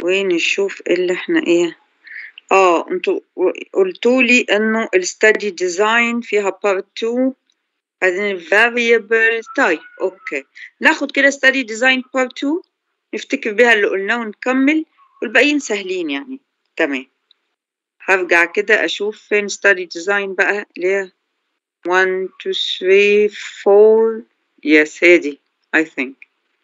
ونشوف إيه اللي احنا ايه اه انتوا قلتولي انه الستدي ديزاين فيها بارت 2 بعدين variable طيب اوكي ناخد كده study design part 2 نفتكر بيها اللي قلناه ونكمل والباقيين سهلين يعني تمام هرجع كده اشوف فين study design بقى اللي هي 1 2 3 4 يس هي دي I think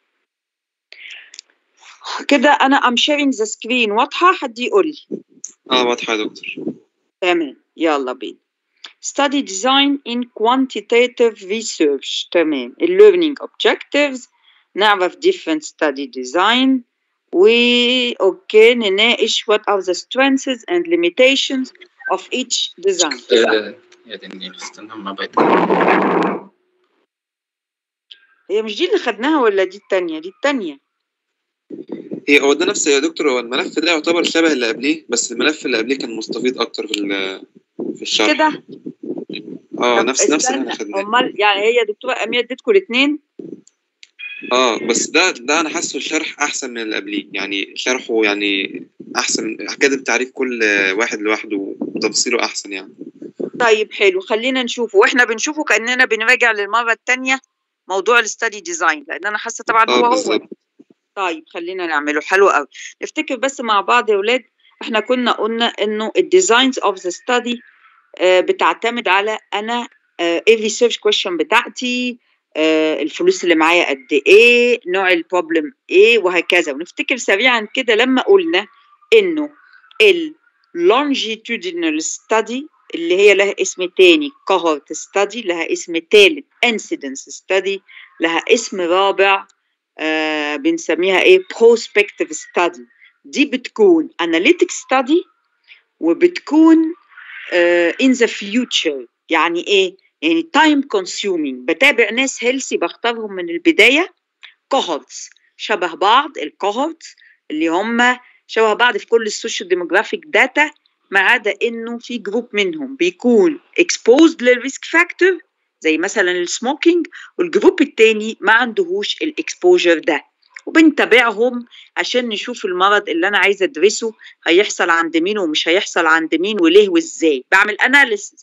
كده انا I'm sharing the screen واضحة حد يقول لي اه واضحة يا دكتور تمام يلا بينا study design in quantitative research تمام ال learning objectives نعرف different study design و اوكي نناقش what are the strengths and limitations of each design يا دنيا استنى ما بقيت هي مش دي اللي خدناها ولا دي التانية دي التانية هي هو ده نفس يا دكتور هو الملف ده يعتبر شبه اللي قبليه بس الملف اللي قبليه كان مستفيض اكتر في ال- في الشرح كده اه طب نفس نفس اللي احنا استنى، خدناه امال يعني هي دكتورة امير اديتكم الاثنين اه بس ده ده انا حاسه الشرح احسن من اللي قبليه يعني شرحه يعني احسن كاتب تعريف كل واحد لوحده وتفصيله احسن يعني طيب حلو خلينا نشوفه واحنا بنشوفه كاننا بنراجع للمره الثانيه موضوع الستدي ديزاين لان انا حاسه طبعا هو اه هو بالظبط طيب خلينا نعمله حلو قوي نفتكر بس مع بعض يا ولاد احنا كنا قلنا انه الديزاينز اوف ذا ستدي بتعتمد على انا آه، ايه الريسيرش كويشن بتاعتي آه، الفلوس اللي معايا قد ايه نوع البروبلم ايه وهكذا ونفتكر سريعا كده لما قلنا انه ال longitudinal study اللي هي لها اسم تاني cohort study لها اسم تالت incidence study لها اسم رابع آه بنسميها ايه prospective study دي بتكون analytic study وبتكون آه in the future يعني ايه يعني time consuming بتابع ناس هيلسي بختارهم من البداية cohorts شبه بعض الكوهورتس اللي هم شبه بعض في كل السوشيال ديموغرافيك داتا ما عدا انه في جروب منهم بيكون exposed للريسك فاكتور زي مثلا السموكينج والجروب التاني ما عندهوش الاكسبوجر ده وبنتابعهم عشان نشوف المرض اللي انا عايزه ادرسه هيحصل عند مين ومش هيحصل عند مين وليه وازاي بعمل اناليسيس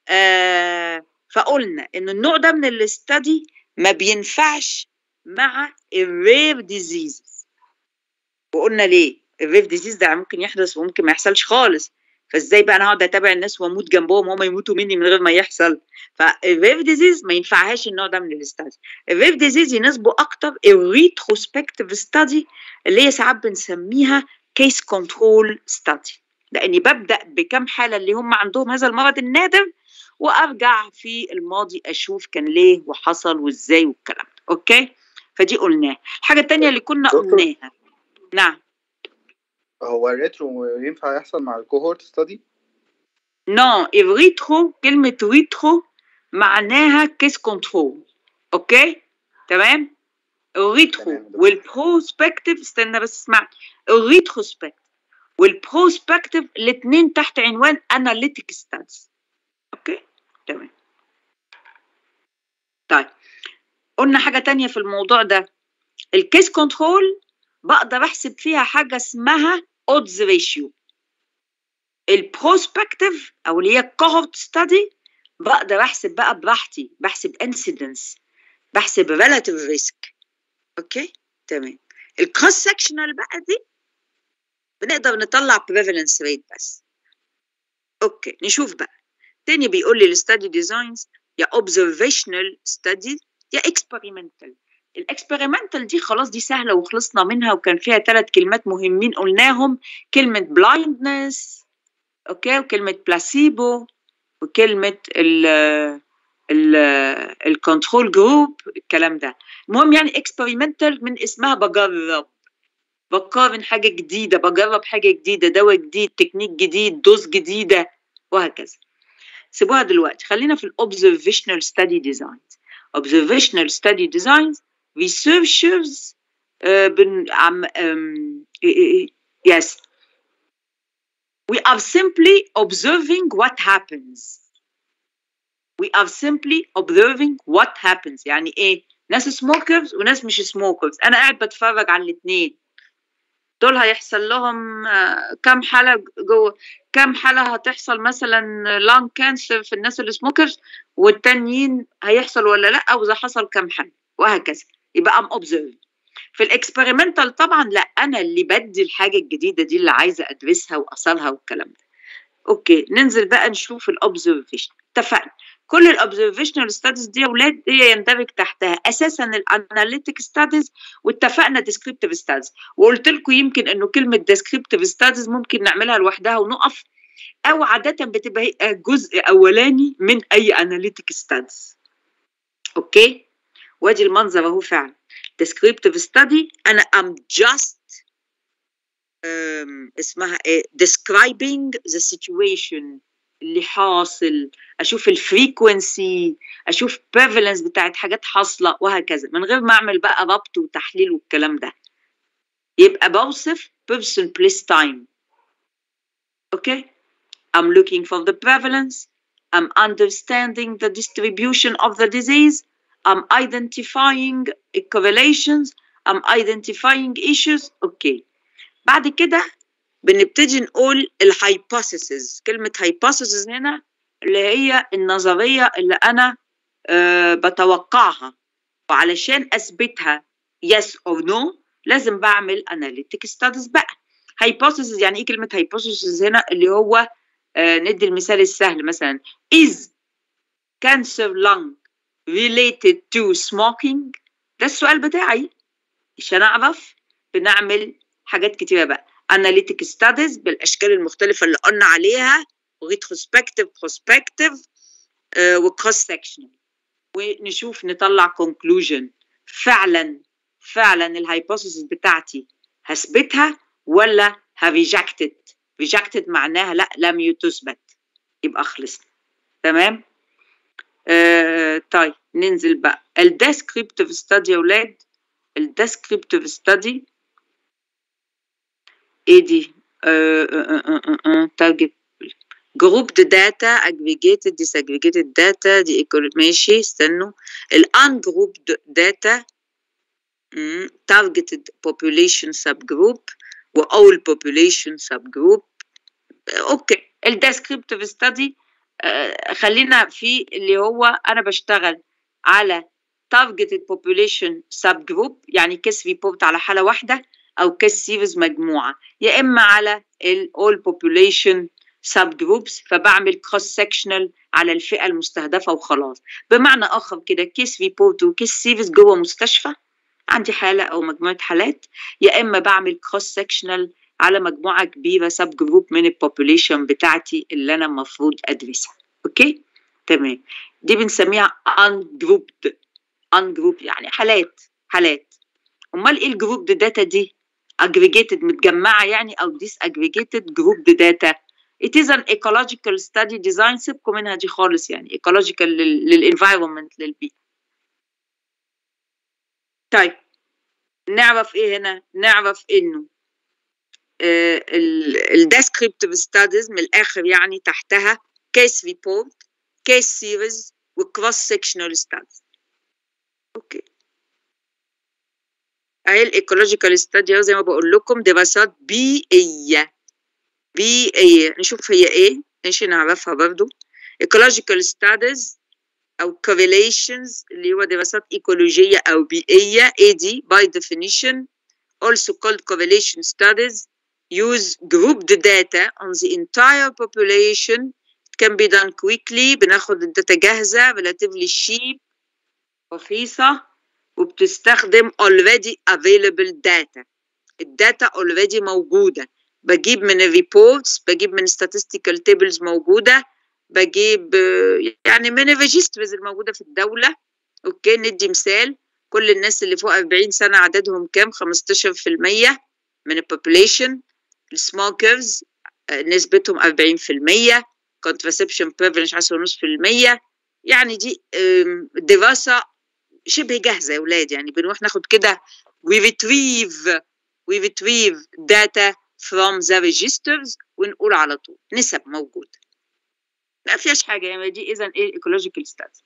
آه فقلنا ان النوع ده من الاستدي ما بينفعش مع الرير ديزيز وقلنا ليه الرير ديزيز ده ممكن يحدث وممكن ما يحصلش خالص فازاي بقى انا اقعد اتابع الناس واموت جنبهم وهم يموتوا مني من غير ما يحصل فالرير ديزيز ما ينفعهاش النوع ده من الاستادي الرير ديزيز يناسبه اكتر الريتروسبكتيف ستادي اللي هي ساعات بنسميها كيس كنترول ستادي لاني ببدا بكم حاله اللي هم عندهم هذا المرض النادر وارجع في الماضي اشوف كان ليه وحصل وازاي والكلام ده اوكي فدي قلناها الحاجه الثانيه اللي كنا دكتور. قلناها نعم هو الريترو ينفع يحصل مع الكوهورت ستادي نو الريترو كلمة ريترو معناها كيس كنترول اوكي تمام الريترو تمام دكتور. والبروسبكتيف استنى بس اسمعني الريتروسبكتيف والبروسبكتيف الاثنين تحت عنوان اناليتيك ستادز اوكي تمام طيب قلنا حاجة تانية في الموضوع ده الكيس كنترول بقدر احسب فيها حاجة اسمها odds ratio البروسبكتيف او اللي هي الكوهورت ستادي بقدر احسب بقى براحتي بحسب انسيدنس بحسب ريلاتيف ريسك اوكي تمام الكروس سكشنال بقى دي بنقدر نطلع بريفالنس ريت بس اوكي نشوف بقى تاني بيقول لي الستادي ديزاينز يا observational study يا experimental الاكسبيرمنتال دي خلاص دي سهله وخلصنا منها وكان فيها ثلاث كلمات مهمين قلناهم كلمه blindness اوكي وكلمه بلاسيبو وكلمه ال ال الكنترول جروب الكلام ده المهم يعني اكسبيرمنتال من اسمها بجرب بقارن حاجه جديده بجرب حاجه جديده دواء جديد تكنيك جديد دوز جديده وهكذا سيبوها دلوقتي خلينا في الاوبزرفيشنال ستادي ديزاينز observational study designs researchers uh, بن, عم, um, yes we are simply observing what happens we are simply observing what happens يعني ايه ناس سموكرز وناس مش سموكرز انا قاعد بتفرج على الاثنين دول هيحصل لهم آه، كم حالة جوه كم حالة هتحصل مثلا لانج كانسر في الناس اللي سموكرز والتانيين هيحصل ولا لا واذا حصل كم حالة وهكذا يبقى ام اوبزرف في الاكسبيرمنتال طبعا لا انا اللي بدي الحاجة الجديدة دي اللي عايزة ادرسها واصلها والكلام ده اوكي ننزل بقى نشوف الاوبزرفيشن اتفقنا كل الاوبزرفيشنال ستاديز دي يا اولاد هي يندرج تحتها اساسا الاناليتيك ستاديز واتفقنا ديسكريبتيف ستاديز وقلت لكم يمكن انه كلمه ديسكريبتيف ستاديز ممكن نعملها لوحدها ونقف او عاده بتبقى هي جزء اولاني من اي اناليتيك ستاديز اوكي وادي المنظر اهو فعلا descriptive study انا am just um, اسمها ايه describing the situation اللي حاصل اشوف الفريكونسي اشوف prevalence بتاعت حاجات حاصله وهكذا من غير ما اعمل بقى ربط وتحليل والكلام ده يبقى بوصف person place time okay I'm looking for the prevalence I'm understanding the distribution of the disease I'm identifying correlations I'm identifying issues okay بعد كده بنبتدي نقول الهايبوثيسز كلمة هايبوثيسز هنا اللي هي النظرية اللي أنا أه بتوقعها وعلشان أثبتها yes or no لازم بعمل analytic studies بقى hypothesis يعني إيه كلمة hypothesis هنا اللي هو أه ندي المثال السهل مثلا is cancer lung related to smoking ده السؤال بتاعي عشان أعرف بنعمل حاجات كتيرة بقى analytic studies بالاشكال المختلفه اللي قلنا عليها retrospective prospective uh, وcross sectional ونشوف نطلع conclusion فعلا فعلا الهايبوثيسيس بتاعتي هثبتها ولا هريجكتد rejected معناها لا لم تثبت يبقى خلصنا تمام آه طيب ننزل بقى الديسكريبتيف ستادي يا ولاد الديسكريبتيف ستادي ايه دي تارجت جروب داتا اجريجيتد ديساجريجيتد داتا دي ماشي استنوا الان جروب داتا targeted population subgroup و all population subgroup اوكي الديسكريبتيف ستادي خلينا في اللي هو انا بشتغل على targeted population subgroup يعني كيس ريبورت على حاله واحده او كيس سيريز مجموعه يا اما على ال all population sub groups فبعمل كروس سكشنال على الفئه المستهدفه وخلاص بمعنى اخر كده كيس ريبورت وكيس سيريز جوه مستشفى عندي حاله او مجموعه حالات يا اما بعمل كروس سكشنال على مجموعه كبيره سب جروب من البوبوليشن بتاعتي اللي انا المفروض ادرسها اوكي تمام دي بنسميها ان جروبد ان جروب يعني حالات حالات امال ايه الجروب داتا دي aggregated متجمعة يعني أو disaggregated group data it is an ecological study design سيبكم منها دي خالص يعني ecological للenvironment للبيئة طيب نعرف ايه هنا نعرف انه آه الديسكريبتيف ستاديز من الاخر يعني تحتها كيس ريبورت كيس سيريز وكروس سيكشنال ستاديز اوكي اهي الايكولوجيكال ستادي زي ما بقول لكم دراسات بيئيه بيئيه نشوف هي ايه ماشي نعرفها برضو ecological studies او correlations اللي هو دراسات ايكولوجيه او بيئيه ايه دي by definition also called correlation studies use grouped data on the entire population it can be done quickly بناخد الداتا جاهزه relatively cheap رخيصه وبتستخدم already available data الداتا already موجودة بجيب من الريبورتس بجيب من statistical tables موجودة بجيب يعني من الريجسترز الموجودة في الدولة اوكي ندي مثال كل الناس اللي فوق 40 سنة عددهم كام 15% من البوبوليشن السموكرز نسبتهم 40% contraception prevalence 10.5% يعني دي دراسة شبه جاهزه يا ولاد يعني بنروح ناخد كده we retrieve we retrieve data from the registers ونقول على طول نسب موجوده ما فيهاش حاجه يعني دي اذا ايه ecological study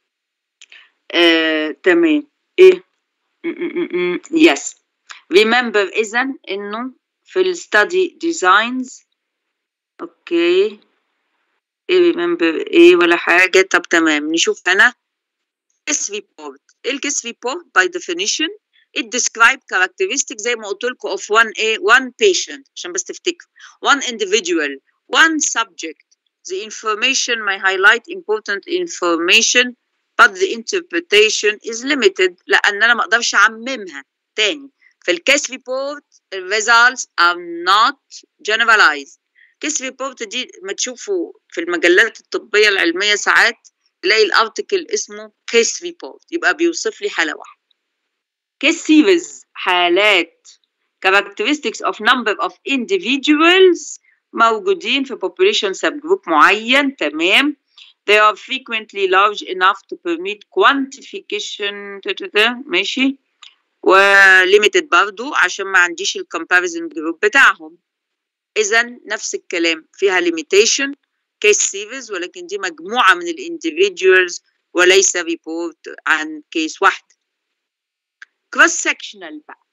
آه، تمام ايه يس remember اذا انه في الستادي ديزاينز اوكي ايه ريمبر ايه ولا حاجه طب تمام نشوف انا كيس ريبورت الكيس ريبورت باي definition it describe characteristics زي ما قلت لكم of one a one patient عشان بس تفتكروا one individual one subject the information may highlight important information but the interpretation is limited لان انا ما اقدرش اعممها تاني في الكيس ريبورت results are not generalized كيس ريبورت دي ما تشوفوا في المجلات الطبيه العلميه ساعات تلاقي الارتكل اسمه كيس ريبورت يبقى بيوصف لي حاله واحده كيس سيريز حالات characteristics of number of individuals موجودين في population subgroup معين تمام they are frequently large enough to permit quantification تا- تا- تا، ماشي و limited برضو عشان ما عنديش ال comparison group بتاعهم اذا نفس الكلام فيها limitation case series ولكن دي مجموعة من ال individuals وليس report عن كيس واحدة cross sectional بقى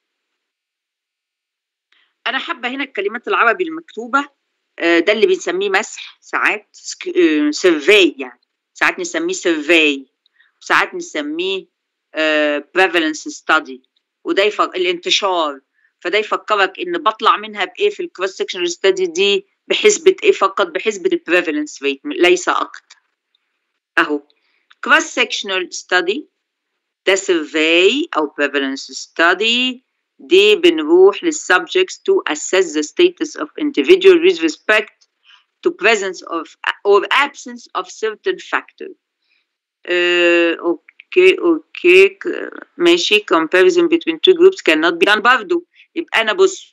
انا حابة هنا الكلمات العربي المكتوبة آه، ده اللي بنسميه مسح ساعات سيرفي يعني ساعات نسميه سيرفي وساعات نسميه prevalence study وده يفك... الانتشار فده يفكرك ان بطلع منها بايه في الكروس سكشنال ستادي دي بحسبة ايه فقط بحسبة البريفالنس ريت ليس اكتر اهو كروس سكشنال ستادي ده سيرفي او prevalence study دي بنروح للسبجكتس to assess the status of individual with respect to presence of or absence of certain factor. Uh, اوكي اوكي ك- ماشي comparison between two groups cannot be done برضه يبقى انا بص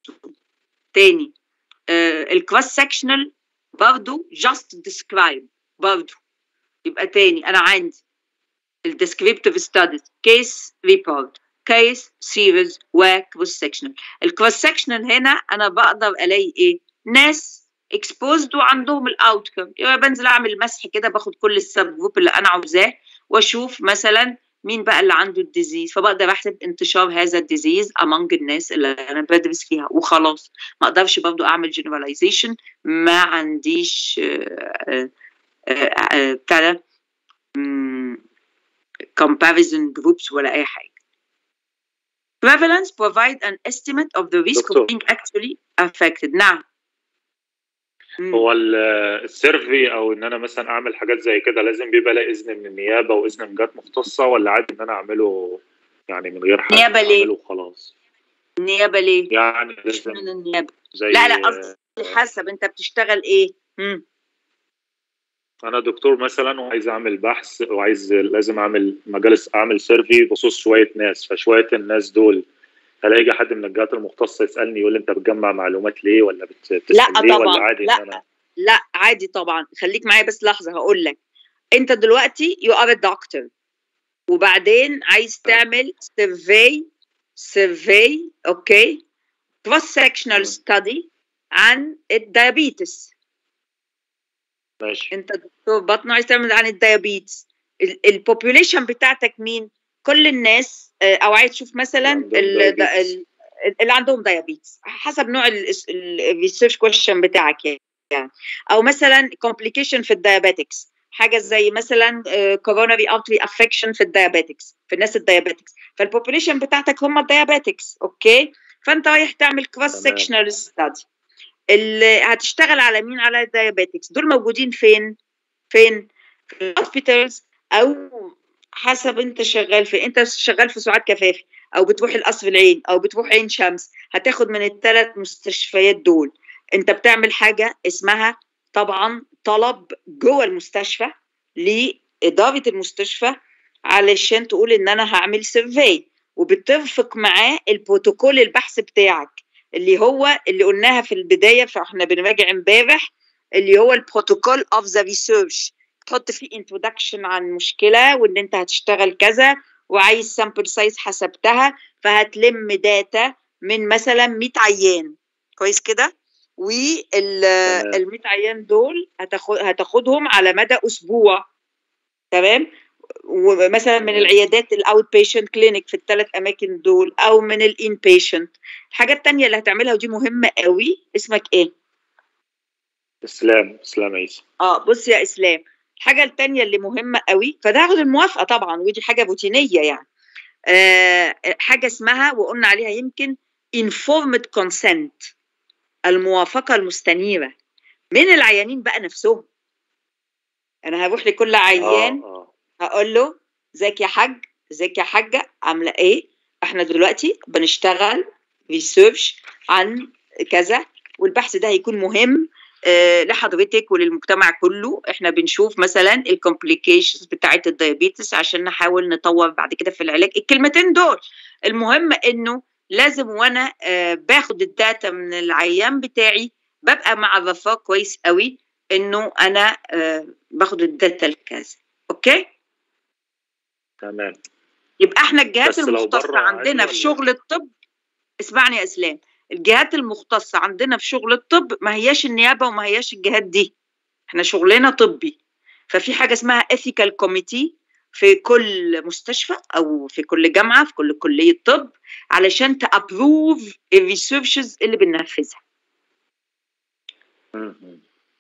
تاني الكروس سكشنال برضه just describe برضه يبقى تاني انا عندي الديسكريبتيف ستاديز كيس ريبورت كيس سيريز وكروس سكشنال الكروس سكشنال هنا انا بقدر الاقي ايه ناس اكسبوزد وعندهم الاوتكم يبقى بنزل اعمل مسح كده باخد كل السب جروب اللي انا عاوزاه واشوف مثلا مين بقى اللي عنده الديزيز فبقدر احسب انتشار هذا الديزيز among الناس اللي انا بدرس فيها وخلاص ما اقدرش برضو اعمل جنراليزيشن ما عنديش آه، آه، آه، بتاع ده مم، comparison groups ولا اي حاجه prevalence provide an estimate of the risk دكتور. of being actually affected نعم مم. هو ال- السيرفي او ان انا مثلا اعمل حاجات زي كده لازم بيبقى لها اذن من النيابه واذن من جهات مختصه ولا عادي ان انا اعمله يعني من غير حد نيابة ليه؟ اعمله وخلاص النيابه ليه؟ يعني مش لازم من النيابه زي لا لا قصدي حسب انت بتشتغل ايه؟ مم. انا دكتور مثلا وعايز اعمل بحث وعايز لازم اعمل مجالس اعمل سيرفي بخصوص شويه ناس فشويه الناس دول هل هيجي حد من الجهات المختصه يسالني يقول لي انت بتجمع معلومات ليه ولا بت- بتسال لا ليه طبعاً، ولا عادي لا. ان انا لا عادي طبعا خليك معايا بس لحظه هقول لك انت دلوقتي يو ار دكتور وبعدين عايز تعمل سيرفي سيرفي اوكي كروس سكشنال ستادي عن الديابيتس ماشي انت دكتور بطن عايز تعمل عن الديابيتس البوبوليشن بتاعتك مين كل الناس آه، او عايز تشوف مثلا عندهم ال- diabetes. ال- اللي عندهم ديابيتس حسب نوع الريسيرش كويشن بتاعك يعني او مثلا كومبليكيشن في الديابيتكس حاجه زي مثلا كوروناري ارتري افكشن في الديابيتكس في الناس الديابيتكس فالبوبوليشن بتاعتك هم الديابيتكس اوكي فانت رايح تعمل كروس تمام. سكشنال ستادي اللي هتشتغل على مين على الديابيتكس دول موجودين فين فين في الهوسبيتالز او حسب انت شغال في انت شغال في سعاد كفافي او بتروح القصر العين او بتروح عين شمس هتاخد من الثلاث مستشفيات دول انت بتعمل حاجه اسمها طبعا طلب جوه المستشفى لاداره المستشفى علشان تقول ان انا هعمل سيرفي وبترفق معاه البروتوكول البحث بتاعك اللي هو اللي قلناها في البدايه فاحنا بنراجع امبارح اللي هو البروتوكول اوف ذا ريسيرش تحط فيه انترودكشن عن مشكله وان انت هتشتغل كذا وعايز سامبل سايز حسبتها فهتلم داتا من مثلا 100 عيان كويس كده وال تمام. ال 100 عيان دول هتاخد هتاخدهم على مدى اسبوع تمام ومثلا من العيادات الاوت بيشنت كلينيك في الثلاث اماكن دول او من الان بيشنت الحاجه الثانيه اللي هتعملها ودي مهمه قوي اسمك ايه اسلام اسلام عيسى اه بص يا اسلام الحاجه الثانيه اللي مهمه قوي فده هاخد الموافقه طبعا ودي حاجه روتينيه يعني آه حاجه اسمها وقلنا عليها يمكن informed consent الموافقه المستنيره من العيانين بقى نفسهم انا هروح لكل عيان اه اه هقول له ازيك يا حاج ازيك يا حاجه عامله ايه احنا دلوقتي بنشتغل ريسيرش عن كذا والبحث ده هيكون مهم آه لحضرتك وللمجتمع كله احنا بنشوف مثلا الكومبليكيشنز بتاعه الدايابيتس عشان نحاول نطور بعد كده في العلاج الكلمتين دول المهم انه لازم وانا آه باخد الداتا من العيان بتاعي ببقى معرفاه كويس قوي انه انا آه باخد الداتا الكذا اوكي تمام يبقى احنا الجهات بس لو المختصه بره عادي عندنا في ولا؟ شغل الطب اسمعني يا اسلام الجهات المختصه عندنا في شغل الطب ما هياش النيابه وما هياش الجهات دي احنا شغلنا طبي ففي حاجه اسمها ethical committee في كل مستشفى او في كل جامعه في كل كليه طب علشان تابروف الريسيرشز اللي بننفذها م- م.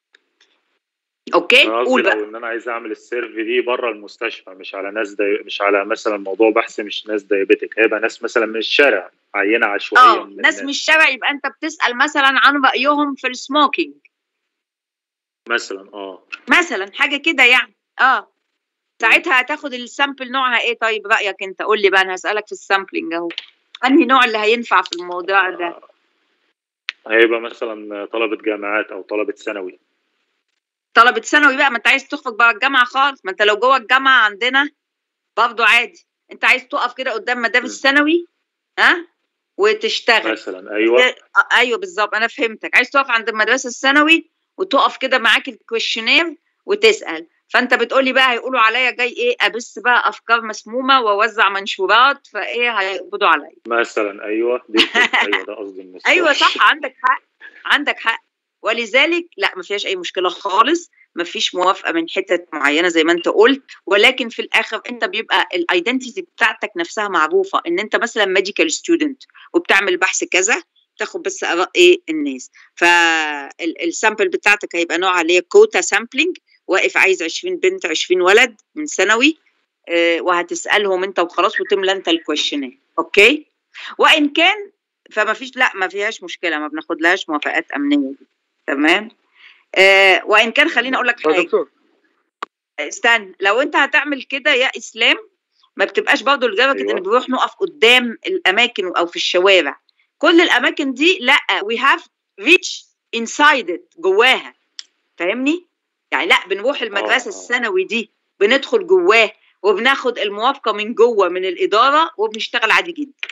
اوكي انا قصدي قول بقى لو ان انا عايز اعمل السيرفي دي بره المستشفى مش على ناس دي... مش على مثلا موضوع بحث مش ناس دايابيتك هيبقى ناس مثلا من الشارع عينه عشوائيه اه من ناس الناس. مش شبع يبقى انت بتسال مثلا عن رايهم في السموكينج مثلا اه مثلا حاجه كده يعني اه ساعتها هتاخد السامبل نوعها ايه طيب رايك انت قول لي بقى انا هسالك في السامبلنج اهو انهي نوع اللي هينفع في الموضوع ده هيبقى مثلا طلبه جامعات او طلبه ثانوي طلبه ثانوي بقى ما انت عايز تخرج بره الجامعه خالص ما انت لو جوه الجامعه عندنا برضه عادي انت عايز تقف كده قدام مدارس ثانوي ها وتشتغل مثلا ايوه آه، ايوه بالظبط انا فهمتك عايز تقف عند المدرسه الثانوي وتقف كده معاك الكويشنير وتسال فانت بتقولي بقى هيقولوا عليا جاي ايه ابث بقى افكار مسمومه واوزع منشورات فايه هيقبضوا عليا مثلا ايوه دي الفكرة. ايوه ده قصدي المصطلح ايوه صح عندك حق عندك حق ولذلك لا ما فيهاش اي مشكله خالص ما فيش موافقه من حتت معينه زي ما انت قلت ولكن في الاخر انت بيبقى الايدنتيتي بتاعتك نفسها معروفه ان انت مثلا ميديكال ستودنت وبتعمل بحث كذا تاخد بس اراء ايه الناس فالسامبل بتاعتك هيبقى نوع عليه كوتا سامبلنج واقف عايز 20 بنت 20 ولد من ثانوي آه، وهتسالهم انت وخلاص وتملى انت الكويشنير اوكي وان كان فما فيش لا ما فيهاش مشكله ما بناخدلهاش موافقات امنيه دي. تمام آه وان كان خليني اقول لك يا حاجه دكتور استنى لو انت هتعمل كده يا اسلام ما بتبقاش برضه لدرجه أيوة. ان بنروح نقف قدام الاماكن او في الشوارع كل الاماكن دي لا we have reach inside it جواها فاهمني يعني لا بنروح المدرسه آه. الثانوي دي بندخل جواه وبناخد الموافقه من جوه من الاداره وبنشتغل عادي جدا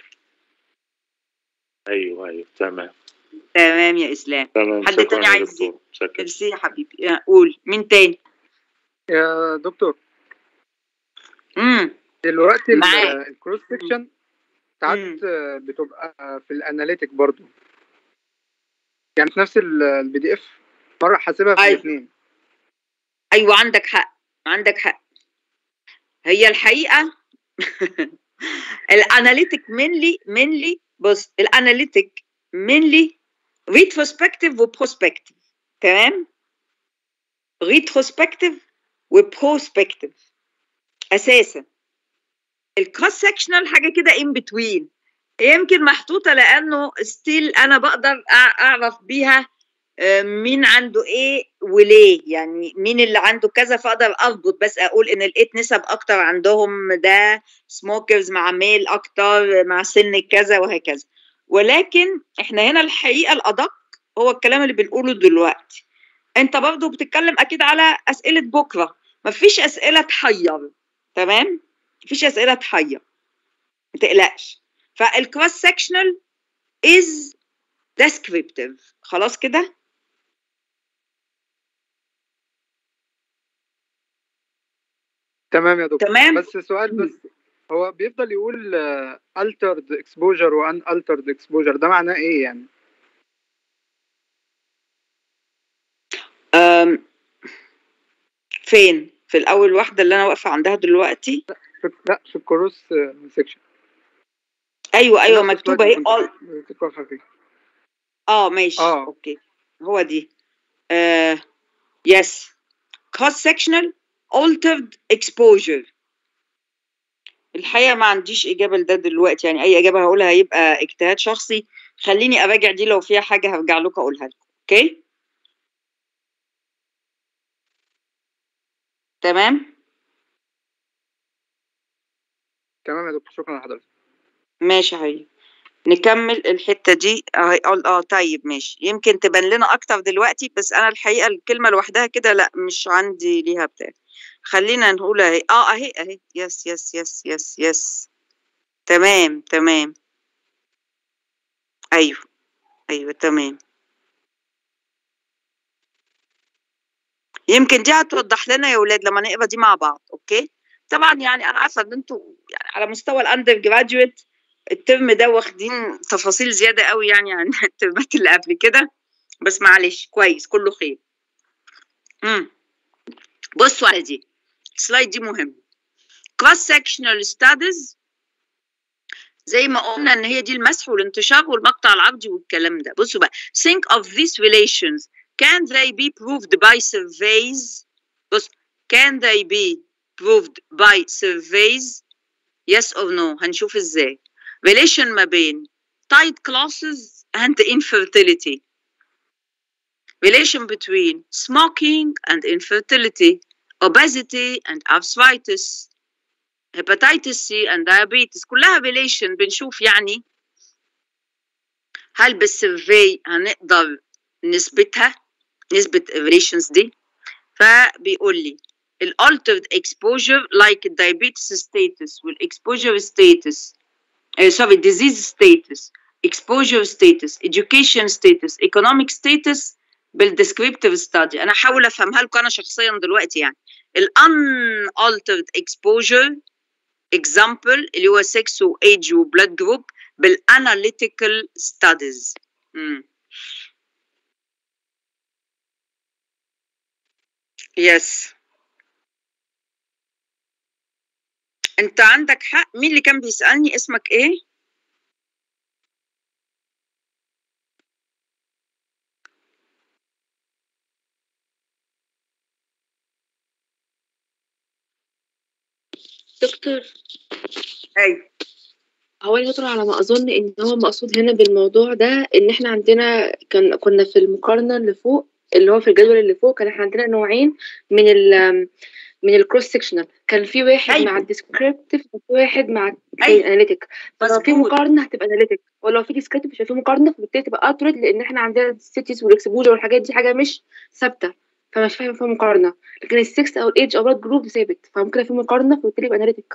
ايوه ايوه تمام تمام يا اسلام تمام حد شكرا تاني يا عايز دكتور شكرا ميرسي يا حبيبي يا قول مين تاني يا دكتور امم دلوقتي معاك. الكروس سكشن ساعات مم. آه، بتبقى في الاناليتيك برضو يعني في نفس البي دي اف مره حاسبها في أيوة. الاثنين ايوه عندك حق عندك حق هي الحقيقه الاناليتيك منلي منلي بص الاناليتيك منلي ريتروسبكتيف وبروسبكتيف تمام ريتروسبكتيف وبروسبكتيف اساسا الكروس سكشنال حاجه كده ان بتوين يمكن محطوطه لانه ستيل انا بقدر أع- اعرف بيها آه، مين عنده ايه وليه يعني مين اللي عنده كذا فاقدر اربط بس اقول ان لقيت نسب اكتر عندهم ده سموكرز مع ميل اكتر مع سن كذا وهكذا ولكن احنا هنا الحقيقه الادق هو الكلام اللي بنقوله دلوقتي انت برضو بتتكلم اكيد على اسئله بكره مفيش اسئله تحير تمام مفيش اسئله تحير ما تقلقش فالكروس سكشنال از descriptive خلاص كده تمام يا دكتور تمام بس سؤال بس هو بيفضل يقول آه، altered exposure وان altered exposure ده معناه ايه يعني أم، فين في الاول واحده اللي انا واقفه عندها دلوقتي في لا في الكروس سيكشن ايوه ايوه مكتوبه اهي all اه ماشي آه. اوكي هو دي آه يس cross sectional altered exposure الحقيقه ما عنديش اجابه لده دلوقتي يعني اي اجابه هقولها هيبقى اجتهاد شخصي خليني اراجع دي لو فيها حاجه هرجع لكم اقولها لكم اوكي تمام تمام يا دكتور شكرا لحضرتك ماشي يا حبيبي نكمل الحتة دي اه اه آه، طيب ماشي يمكن تبان لنا أكتر دلوقتي بس أنا الحقيقة الكلمة لوحدها كده لا مش عندي ليها بتاع خلينا نقول أهي اه أهي أهي يس يس يس يس يس تمام تمام أيوه أيوه تمام يمكن دي هتوضح لنا يا ولاد لما نقرا دي مع بعض أوكي طبعا يعني أنا عارفة إن أنتوا يعني على مستوى الأندر جراديويت الترم ده واخدين تفاصيل زيادة قوي يعني عن الترمات اللي قبل كده بس معلش كويس كله خير امم بصوا على دي السلايد دي مهم cross sectional studies زي ما قلنا ان هي دي المسح والانتشار والمقطع العرضي والكلام ده بصوا بقى think of these relations can they be proved by surveys بص can they be proved by surveys yes or no هنشوف ازاي relation ما بين tight classes and infertility relation between smoking and infertility obesity and arthritis hepatitis C and diabetes كلها relation بنشوف يعني هل بالسيرفي هنقدر نثبتها نثبت relations دي فبيقول لي ال altered exposure like diabetes status والexposure status uh, sorry disease status exposure status education status economic status بالدescriptive study انا هحاول افهمها لكم انا شخصيا دلوقتي يعني ال unaltered exposure example اللي هو sex و age و blood group بالanalytical studies مم. يس انت عندك حق مين اللي كان بيسألني اسمك ايه دكتور ايوه هو يا دكتور على ما اظن ان هو مقصود هنا بالموضوع ده ان احنا عندنا كان كنا في المقارنه اللي فوق اللي هو في الجدول اللي فوق كان احنا عندنا نوعين من ال من الكروس سكشنال كان في واحد أيوة. مع الديسكريبتيف وفي واحد مع أيوة. الاناليتيك فلو في مظبوط. مقارنه هتبقى اناليتيك ولو في ديسكريبتيف مش هيبقى في مقارنه فبالتالي تبقى اكيوريت لان احنا عندنا السيتيز والاكسبوجر والحاجات دي حاجه مش ثابته فمش فاهم فيها مقارنه لكن السكس او الايدج او بلاد جروب ثابت فممكن في مقارنه فبالتالي يبقى اناليتيك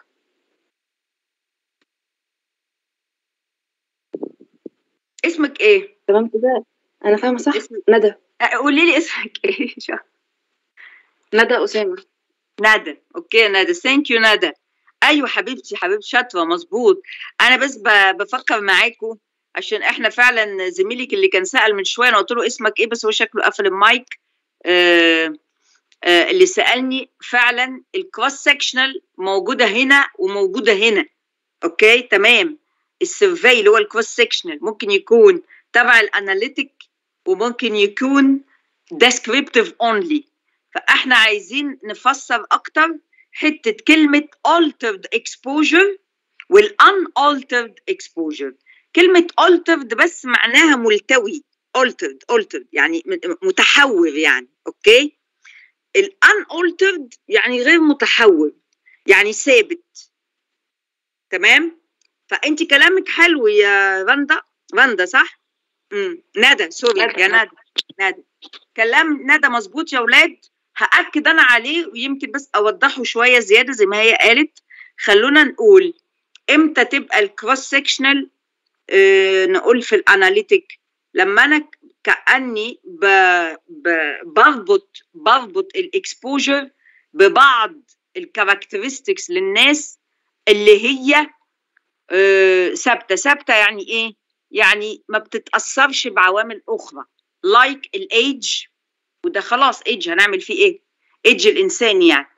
اسمك ايه تمام كده انا فاهمه صح اسمك ندى آه، قولي لي اسمك ايه ندى اسامه ندى اوكي يا ندى ثانك يو ندى ايوه حبيبتي حبيبتي شاطره مظبوط انا بس ب- بفكر معاكم عشان احنا فعلا زميلك اللي كان سأل من شويه انا قلت له اسمك ايه بس هو شكله قفل المايك آه آه اللي سألني فعلا الكروس سكشنال موجوده هنا وموجوده هنا اوكي تمام السيرفي اللي هو الكروس سكشنال ممكن يكون تبع الاناليتيك وممكن يكون descriptive only فاحنا عايزين نفسر اكتر حته كلمه altered exposure وال unaltered exposure كلمه altered بس معناها ملتوي altered altered يعني م- متحور يعني اوكي ال unaltered يعني غير متحور يعني ثابت تمام فانت كلامك حلو يا رندا رندا صح امم ندى سوري ندى، يا ندى. ندى ندى كلام ندى مظبوط يا ولاد هاكد انا عليه ويمكن بس اوضحه شويه زياده زي ما هي قالت خلونا نقول امتى تبقى الكروس سكشنال اه نقول في الاناليتيك لما انا كاني ب ب بربط بربط الاكسبوجر ببعض الكاركترستكس للناس اللي هي آه، ثابته ثابته يعني ايه يعني ما بتتاثرش بعوامل اخرى لايك like الايدج وده خلاص ايدج هنعمل فيه ايه ايدج الانسان يعني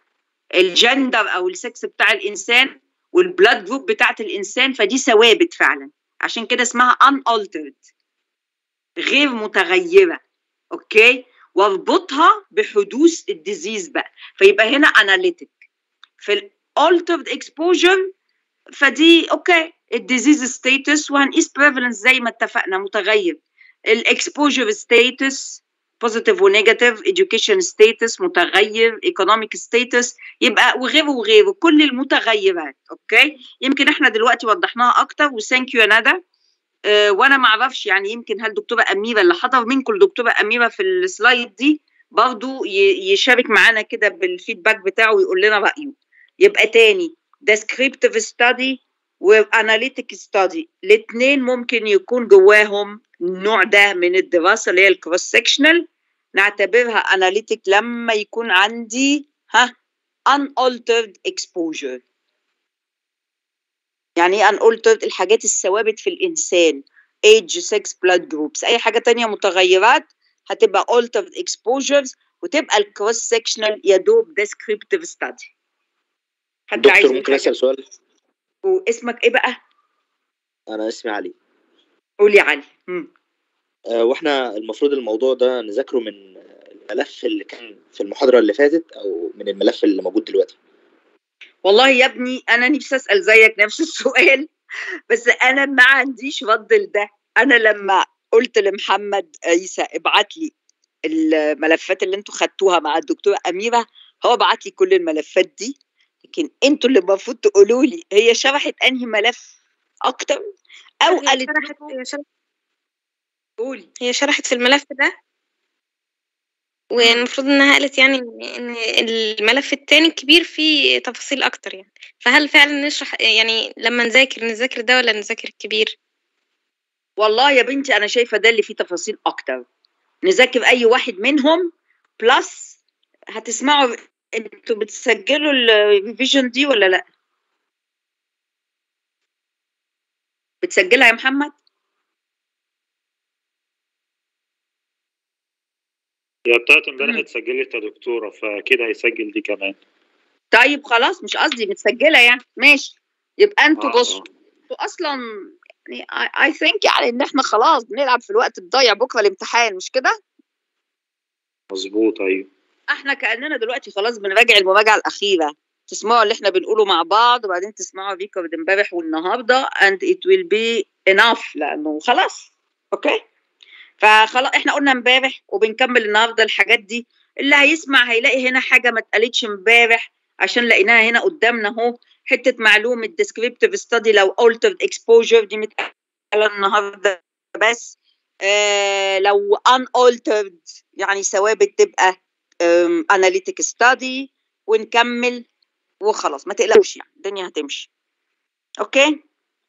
الجندر او السكس بتاع الانسان والبلاد جروب بتاعت الانسان فدي ثوابت فعلا عشان كده اسمها unaltered غير متغيره اوكي واربطها بحدوث الديزيز بقى فيبقى هنا اناليتيك في الالترد اكسبوجر فدي اوكي الديزيز ستاتس وهنقيس بريفالنس زي ما اتفقنا متغير الاكسبوجر ستاتس بوزيتيف ونيجاتيف education ستاتس متغير ايكونوميك ستاتس يبقى وغيره وغيره كل المتغيرات اوكي يمكن احنا دلوقتي وضحناها اكتر وثانك يو يا ندى أه وانا ما اعرفش يعني يمكن هل دكتوره اميره اللي حضر منكم الدكتوره اميره في السلايد دي برضو ي- يشارك معانا كده بالفيدباك بتاعه ويقول لنا رايه يبقى تاني descriptive study واناليتيك ستادي الاثنين ممكن يكون جواهم النوع ده من الدراسه اللي هي الكروس سكشنال نعتبرها اناليتيك لما يكون عندي ها unaltered exposure يعني ايه unaltered الحاجات الثوابت في الانسان age sex blood groups اي حاجه تانية متغيرات هتبقى altered exposures وتبقى الكروس سكشنال يا دوب descriptive study حد عايز دكتور يقول ممكن حاجة؟ اسال سؤال واسمك ايه بقى انا اسمي علي قولي علي مم. أه واحنا المفروض الموضوع ده نذاكره من الملف اللي كان في المحاضره اللي فاتت او من الملف اللي موجود دلوقتي والله يا ابني انا نفسي اسال زيك نفس السؤال بس انا ما عنديش رد لده انا لما قلت لمحمد عيسى ابعت لي الملفات اللي انتوا خدتوها مع الدكتوره اميره هو بعت لي كل الملفات دي لكن انتوا اللي المفروض تقولوا لي هي شرحت انهي ملف اكتر او هي قالت شرحت لكم هي شرحت قولي هي شرحت في الملف ده والمفروض انها قالت يعني ان إن الملف التاني الكبير فيه تفاصيل اكتر يعني فهل فعلا نشرح يعني لما نذاكر نذاكر ده ولا نذاكر الكبير والله يا بنتي انا شايفه ده اللي فيه تفاصيل اكتر نذاكر اي واحد منهم بلس هتسمعوا انتوا بتسجلوا الريفيجن دي ولا لا بتسجلها يا محمد هي بتاعت امبارح مم. اتسجلت يا دكتوره فاكيد هيسجل دي كمان طيب خلاص مش قصدي متسجله يعني ماشي يبقى انتوا آه، بصوا انتوا اصلا يعني اي ثينك يعني ان احنا خلاص بنلعب في الوقت الضايع بكره الامتحان مش كده مظبوط ايوه احنا كاننا دلوقتي خلاص بنراجع المراجعه الاخيره تسمعوا اللي احنا بنقوله مع بعض وبعدين تسمعوا ريكورد امبارح والنهارده and it will be enough لانه خلاص اوكي فخلاص احنا قلنا امبارح وبنكمل النهارده الحاجات دي اللي هيسمع هيلاقي هنا حاجه ما اتقالتش امبارح عشان لقيناها هنا قدامنا اهو حته معلومه descriptive study لو altered exposure دي متقاله النهارده بس آه لو unaltered يعني ثوابت تبقى um, analytic study ونكمل وخلاص ما تقلقوش يعني الدنيا هتمشي اوكي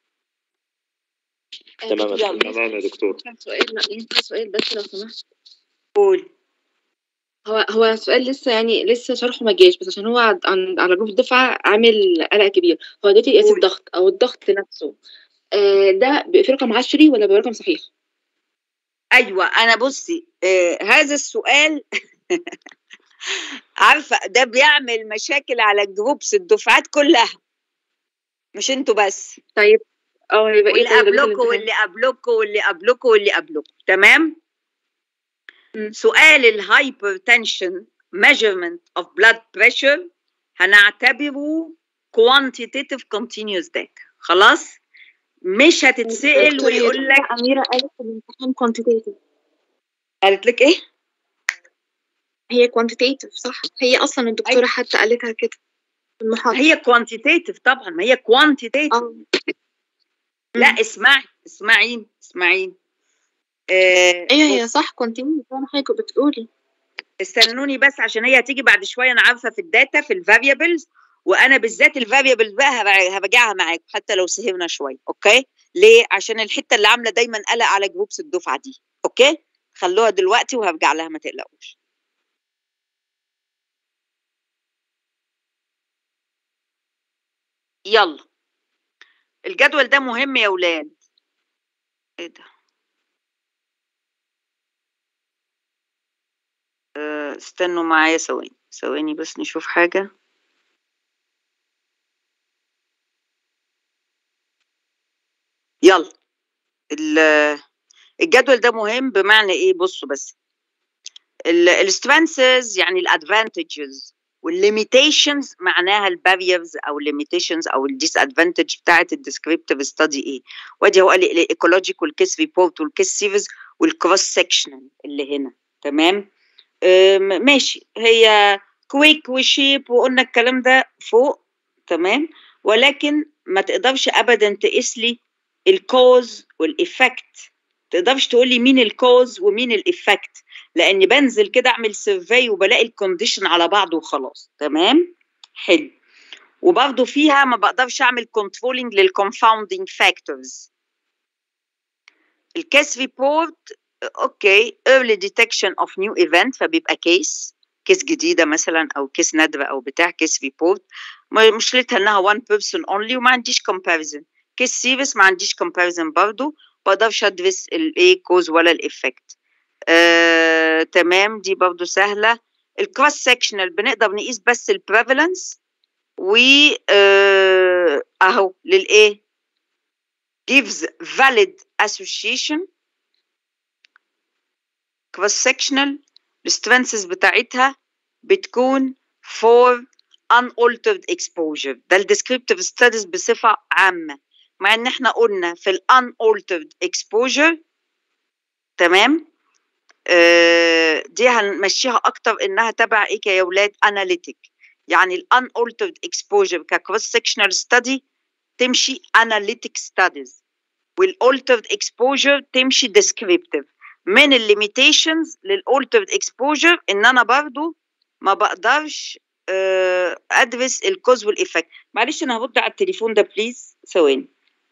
تمام يا يلا. دكتور. تمام يا دكتور ينفع سؤال لا ينفع سؤال بس لو سمحت قول هو هو سؤال لسه يعني لسه شرحه ما جاش بس عشان هو عن- عن- على جروب الدفعة عامل قلق كبير هو دلوقتي قياس قول. الضغط أو الضغط نفسه آه ده بيبقى في رقم عشري ولا بيبقى رقم صحيح؟ ايوه انا بصي آه هذا السؤال عارفه ده بيعمل مشاكل على جروبس الدفعات كلها مش انتوا بس طيب اه هيبقى ايه واللي طيب قبلكم واللي قبلكم واللي قبلكم واللي قبلكم تمام مم. سؤال الهايبرتنشن measurement of blood pressure هنعتبره quantitative continuous data خلاص مش هتتسأل ويقول لك أميرة قالت في الامتحان quantitative قالت لك ايه هي quantitative صح هي أصلا الدكتورة أيوة. حتى قالتها كده في المحاضرة هي quantitative طبعا ما هي quantitative اه لا اسمعي اسمعيني اسمعيني آه ايوه هي صح quantitative زي ما حضرتك بتقولي استنوني بس عشان هي هتيجي بعد شويه انا عارفه في الداتا في الفاريبلز وانا بالذات الفاريبلز بقى هبع- هراجعها معاكم حتى لو سهرنا شويه اوكي ليه عشان الحته اللي عامله دايما قلق على جروبس الدفعه دي اوكي خلوها دلوقتي وهرجع لها ما تقلقوش يلا الجدول ده مهم يا ولاد ايه ده آه، استنوا معايا ثواني ثواني بس نشوف حاجة ال- الجدول ده مهم بمعنى ايه بصوا بس السترينثز يعني الادفانتجز والليميتيشنز معناها الباريرز او الليميتيشنز او الديس ادفانتج بتاعت الديسكريبتيف ستادي ايه وادي هو قال لي الايكولوجيك والكيس ريبورت والكيس سيريز والكروس سكشنال اللي هنا تمام أم، ماشي هي كويك وشيب وقلنا الكلام ده فوق تمام ولكن ما تقدرش ابدا تقيس لي الكوز والإفكت تقدرش تقول لي مين الكوز ومين الإفكت لأني بنزل كده أعمل سيرفي وبلاقي الكونديشن على بعضه وخلاص تمام حلو وبرضه فيها ما بقدرش أعمل كنترولينج للكونفاوندينج فاكتورز الكيس ريبورت اوكي early detection of new event فبيبقى كيس كيس جديده مثلا او كيس نادره او بتاع كيس ريبورت مشكلتها انها one person only وما عنديش comparison كيس سيريس ما عنديش comparison برضو ما بقدرش ادرس الايه كوز ولا الافكت آه، تمام دي برضو سهله الكروس سكشنال بنقدر نقيس بس البريفالنس و آه، اهو للايه gives valid association cross sectional السترينثز بتاعتها بتكون for unaltered exposure ده الديسكريبتيف ستاديز بصفة عامة مع ان احنا قلنا في ال unaltered exposure تمام آه دي هنمشيها اكتر انها تبع ايه يا ولاد analytic يعني ال unaltered exposure كcross sectional study تمشي analytic studies والaltered exposure تمشي descriptive من الليميتيشنز للالترد اكسبوجر ان انا برضو ما بقدرش آه، ادرس الكوز والافكت معلش انا هرد على التليفون ده بليز ثواني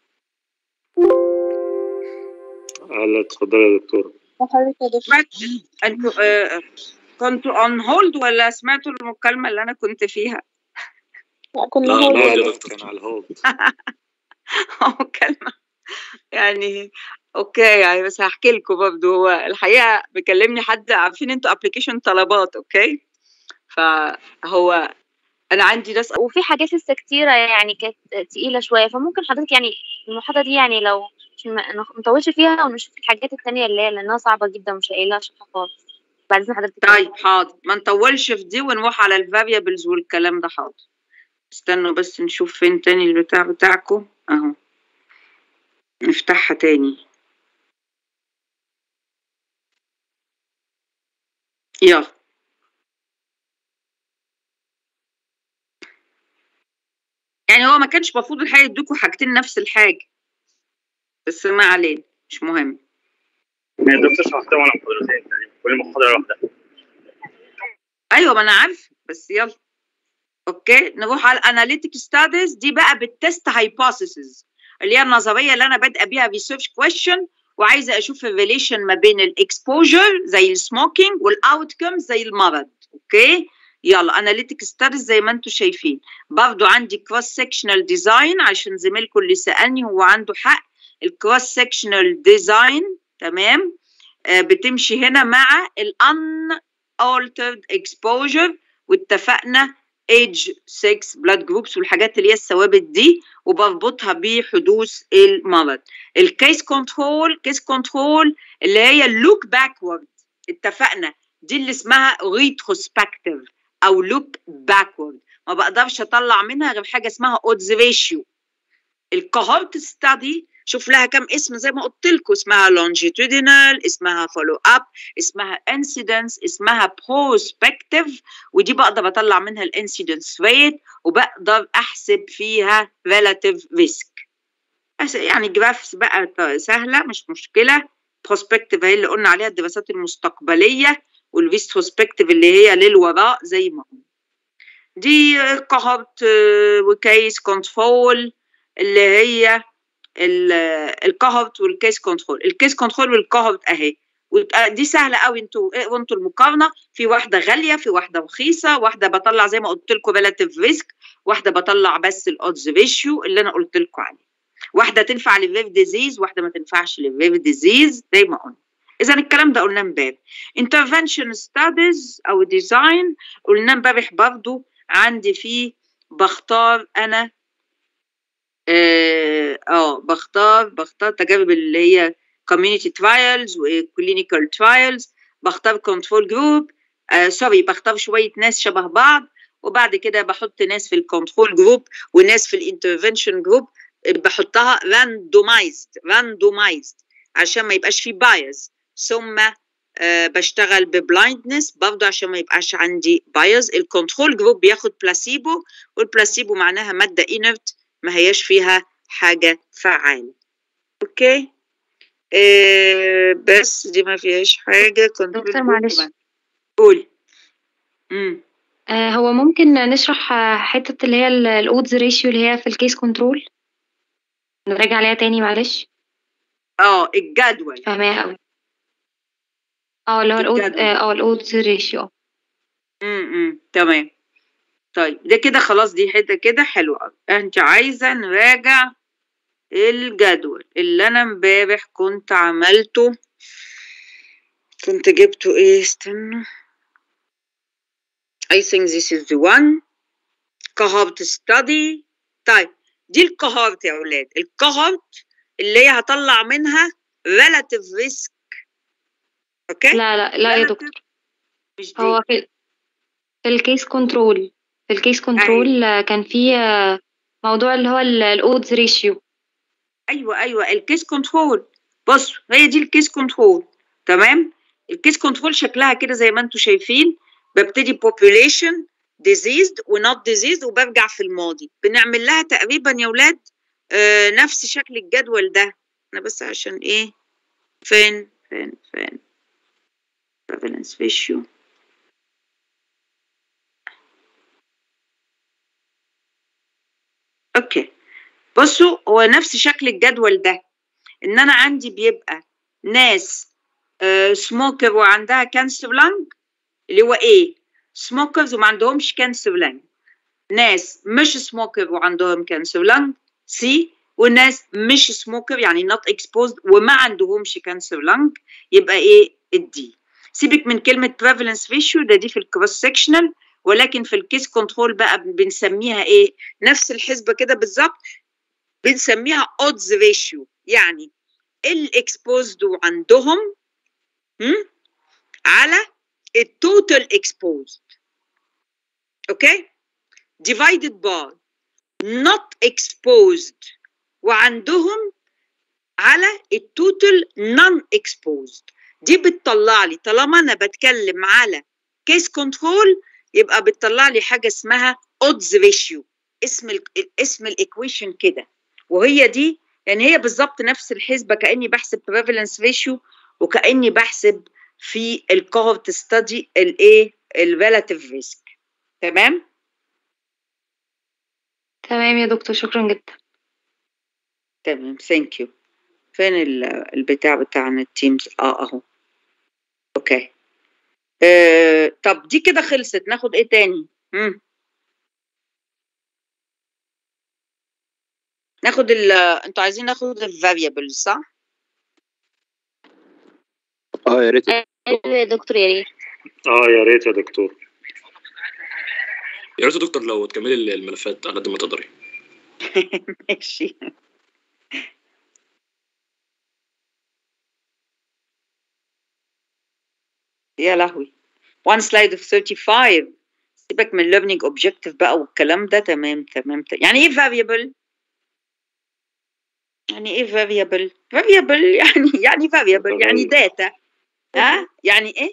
هلا اتفضلي يا دكتور حضرتك يا دكتور سمعت انتوا آه، كنتوا اون هولد ولا سمعتوا المكالمه اللي انا كنت فيها كنا لا، هو لا، لا يا لا دكتور. كان على الهولد مكالمه يعني اوكي يعني بس هحكي لكم برضه هو الحقيقه بيكلمني حد عارفين انتوا ابلكيشن طلبات اوكي فهو انا عندي ناس وفي حاجات لسه كتيرة يعني كانت تقيلة شوية فممكن حضرتك يعني المحاضرة دي يعني لو مش م- مطولش فيها ونشوف الحاجات التانية اللي هي لأنها صعبة جدا مش قايلها شرح خالص بعد إذن حضرتك طيب حاضر ما نطولش في دي ونروح على الفاريبلز والكلام ده حاضر استنوا بس نشوف فين تاني البتاع بتاعكم اهو نفتحها تاني يلا يعني هو ما كانش المفروض الحقيقة يدوكوا حاجتين نفس الحاجة بس ما علينا مش مهم يا دكتور شرحتهم على محاضرتين تقريبا كل محاضرة واحدة ايوه ما انا عارف بس يلا اوكي نروح على الاناليتيك ستاديز دي بقى بالتست هايبوثيسز اللي هي النظريه اللي انا بادئه بيها ريسيرش كويشن وعايزه اشوف الريليشن ما بين الاكسبوجر زي السموكينج والاوتكم زي المرض اوكي يلا اناليتيك ستاديز زي ما انتم شايفين برضو عندي كروس سكشنال ديزاين عشان زميلكم اللي سالني هو عنده حق الكروس سكشنال ديزاين تمام آه بتمشي هنا مع الان altered exposure واتفقنا age 6 blood groups والحاجات اللي هي الثوابت دي وبربطها بحدوث المرض الكيس كنترول كيس كنترول اللي هي اللوك باكورد اتفقنا دي اللي اسمها ريتروسبكتيف او لوك باكورد ما بقدرش اطلع منها غير حاجه اسمها اودز ريشيو الكوهورت ستادي شوف لها كم اسم زي ما قلت لكم اسمها longitudinal اسمها follow up اسمها incidence اسمها prospective ودي بقدر اطلع منها الانسيدنس ريت وبقدر احسب فيها relative risk بس يعني جرافس بقى ط- سهله مش مشكله prospective هي اللي قلنا عليها الدراسات المستقبليه والريتروسبكتيف اللي هي للوراء زي ما قلنا دي كوهورت وكيس كنترول اللي هي الكهرت والكيس كنترول الكيس كنترول والكهرت اهي وت- دي سهله قوي انتوا إيه وانتوا المقارنه في واحده غاليه في واحده رخيصه واحده بطلع زي ما قلت لكم ريلاتيف ريسك واحده بطلع بس الاودز ريشيو اللي انا قلت لكم عليه واحده تنفع للريف ديزيز واحده ما تنفعش للريف ديزيز زي ما قلنا اذا الكلام ده قلناه امبارح intervention studies او ديزاين قلنا امبارح برضو عندي فيه بختار انا اه آه، بختار بختار تجارب اللي هي community trials و clinical trials بختار control group آه سوري بختار شوية ناس شبه بعض وبعد كده بحط ناس في الكنترول جروب وناس في الانترفنشن جروب بحطها randomized randomized عشان ما يبقاش فيه بايز ثم آه بشتغل ببلايندنس برضه عشان ما يبقاش عندي بايز الكنترول جروب بياخد بلاسيبو والبلاسيبو معناها ماده انرت ما هياش فيها حاجه فعاله اوكي آه بس دي ما فيهاش حاجه كنترول دكتور جروب معلش. كمان. قول امم آه هو ممكن نشرح آه، حتة اللي هي الأودز ريشيو اللي هي في الكيس كنترول نراجع عليها تاني معلش اه الجدول فاهماها أوي اه اللي هو الأود الجدول. اه آه، الأودز ريشيو امم تمام طيب ده كده خلاص دي حته كده حلوه قوي انت عايزه نراجع الجدول اللي انا امبارح كنت عملته كنت جبته ايه استنى I think this is the one cohort study طيب دي الكوهورت يا اولاد الكوهورت اللي هي هطلع منها relative risk اوكي لا لا لا يا relative دكتور مش دي هو في في الكيس كنترول في الكيس كنترول آه، كان في آه، موضوع اللي هو الأودز ريشيو ايوه ايوه الكيس كنترول بص هي دي الكيس كنترول تمام الكيس كنترول شكلها كده زي ما انتم شايفين ببتدي population diseased و not diseased وبرجع في الماضي بنعمل لها تقريبا يا ولاد آه نفس شكل الجدول ده انا بس عشان ايه فين فين فين prevalence ratio اوكي بصوا هو نفس شكل الجدول ده ان انا عندي بيبقى ناس سموكر وعندها كانسر لانج اللي هو ايه سموكرز وما عندهمش كانسر لانج ناس مش سموكر وعندهم كانسر لانج سي وناس مش سموكر يعني نوت اكسبوزد وما عندهمش كانسر لانج يبقى ايه الدي سيبك من كلمه prevalence ratio ده دي في الكروس سكشنال ولكن في الكيس كنترول بقى بنسميها ايه نفس الحسبه كده بالظبط بنسميها odds ratio يعني الاكسبوزد عندهم هم، على التوتال exposed اوكي divided by not exposed وعندهم على التوتال non exposed دي بتطلع لي طالما انا بتكلم على كيس كنترول يبقى بتطلع لي حاجه اسمها odds ratio اسم ال اسم الايكويشن كده وهي دي يعني هي بالظبط نفس الحسبه كاني بحسب prevalence ratio وكاني بحسب في الكوهورت ستادي الايه الريلاتيف ريسك تمام تمام يا دكتور شكرا جدا تمام ثانك يو فين ال- البتاع بتاعنا التيمز اه اهو اوكي آه طب دي كده خلصت ناخد ايه تاني مم. ناخد ال انتوا عايزين ناخد الفاريبل صح اه يا ريت ايوه يا دكتور يا ريت اه يا ريت يا دكتور يا ريت يا دكتور لو تكملي الملفات على قد ما تقدري ماشي يا لهوي one slide of 35 سيبك من learning objective بقى والكلام ده تمام تمام تمام. يعني ايه variable يعني ايه variable variable يعني يعني variable يعني متغير. data ها يعني ايه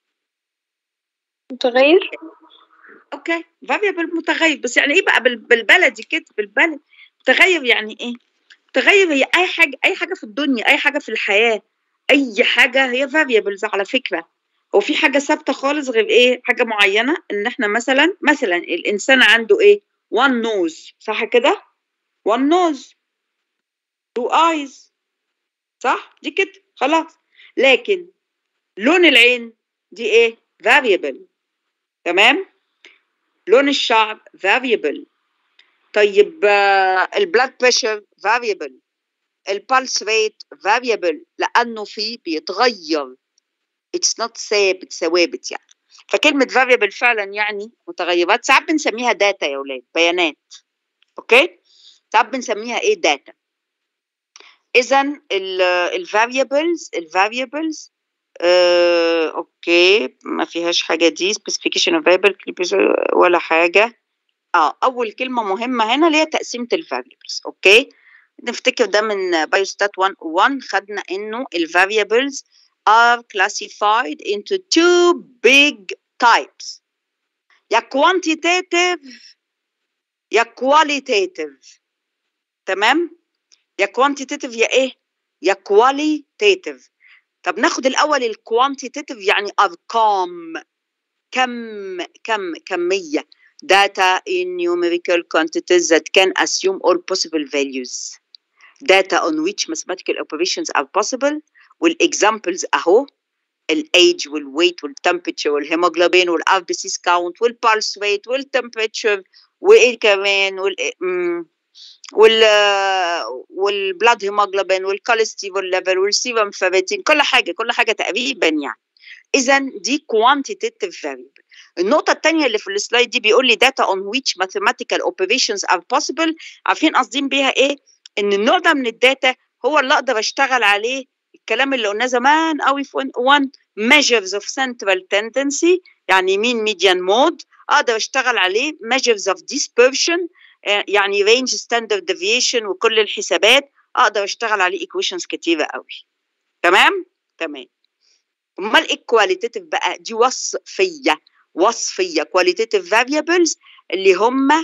متغير اوكي variable متغير بس يعني ايه بقى بال- بالبلدي كده بالبلد متغير يعني ايه متغير هي اي حاجه اي حاجه في الدنيا اي حاجه في الحياه اي حاجه هي variables على فكره هو في حاجه ثابته خالص غير ايه حاجه معينه ان احنا مثلا مثلا الانسان عنده ايه one nose صح كده one nose two eyes صح دي كده خلاص لكن لون العين دي ايه variable تمام لون الشعر variable طيب البلاد بريشر variable البلس ريت variable لانه في بيتغير it's not ثابت ثوابت يعني فكلمة variable فعلا يعني متغيرات ساعات بنسميها داتا يا ولاد بيانات اوكي ساعات بنسميها ايه داتا اذا الفاريبلز الفاريبلز آه، اوكي ما فيهاش حاجه دي specification of variable clippers ولا حاجه اه اول كلمه مهمه هنا اللي هي تقسيمه الفاريبلز اوكي نفتكر ده من بايوستات 1 خدنا انه الفاريبلز are classified into two big types يا quantitative يا qualitative تمام يا quantitative يا ايه يا qualitative طب ناخد الاول الكوانتيتيف يعني ارقام كم كم كميه data in numerical quantities that can assume all possible values data on which mathematical operations are possible والاكزامبلز اهو الايج والويت والتمبريتشر والهيموجلوبين والار بي سي كاونت والبالس ويت والتمبريتشر وايه كمان وال وال والبلاد هيموجلوبين والكوليسترول ليفل والسيرم فيريتين كل حاجه كل حاجه تقريبا يعني اذا دي quantitative variable النقطة الثانية اللي في السلايد دي بيقول لي data on which mathematical operations are possible عارفين قاصدين بيها ايه؟ ان النوع ده من الداتا هو اللي اقدر اشتغل عليه الكلام اللي قلناه زمان قوي في 1 measures of central tendency يعني مين median mode اقدر اشتغل عليه measures of dispersion يعني range standard deviation وكل الحسابات اقدر اشتغل عليه equations كتيره قوي تمام تمام امال ايه الكواليتيف بقى دي وصفيه وصفيه qualitative variables اللي هم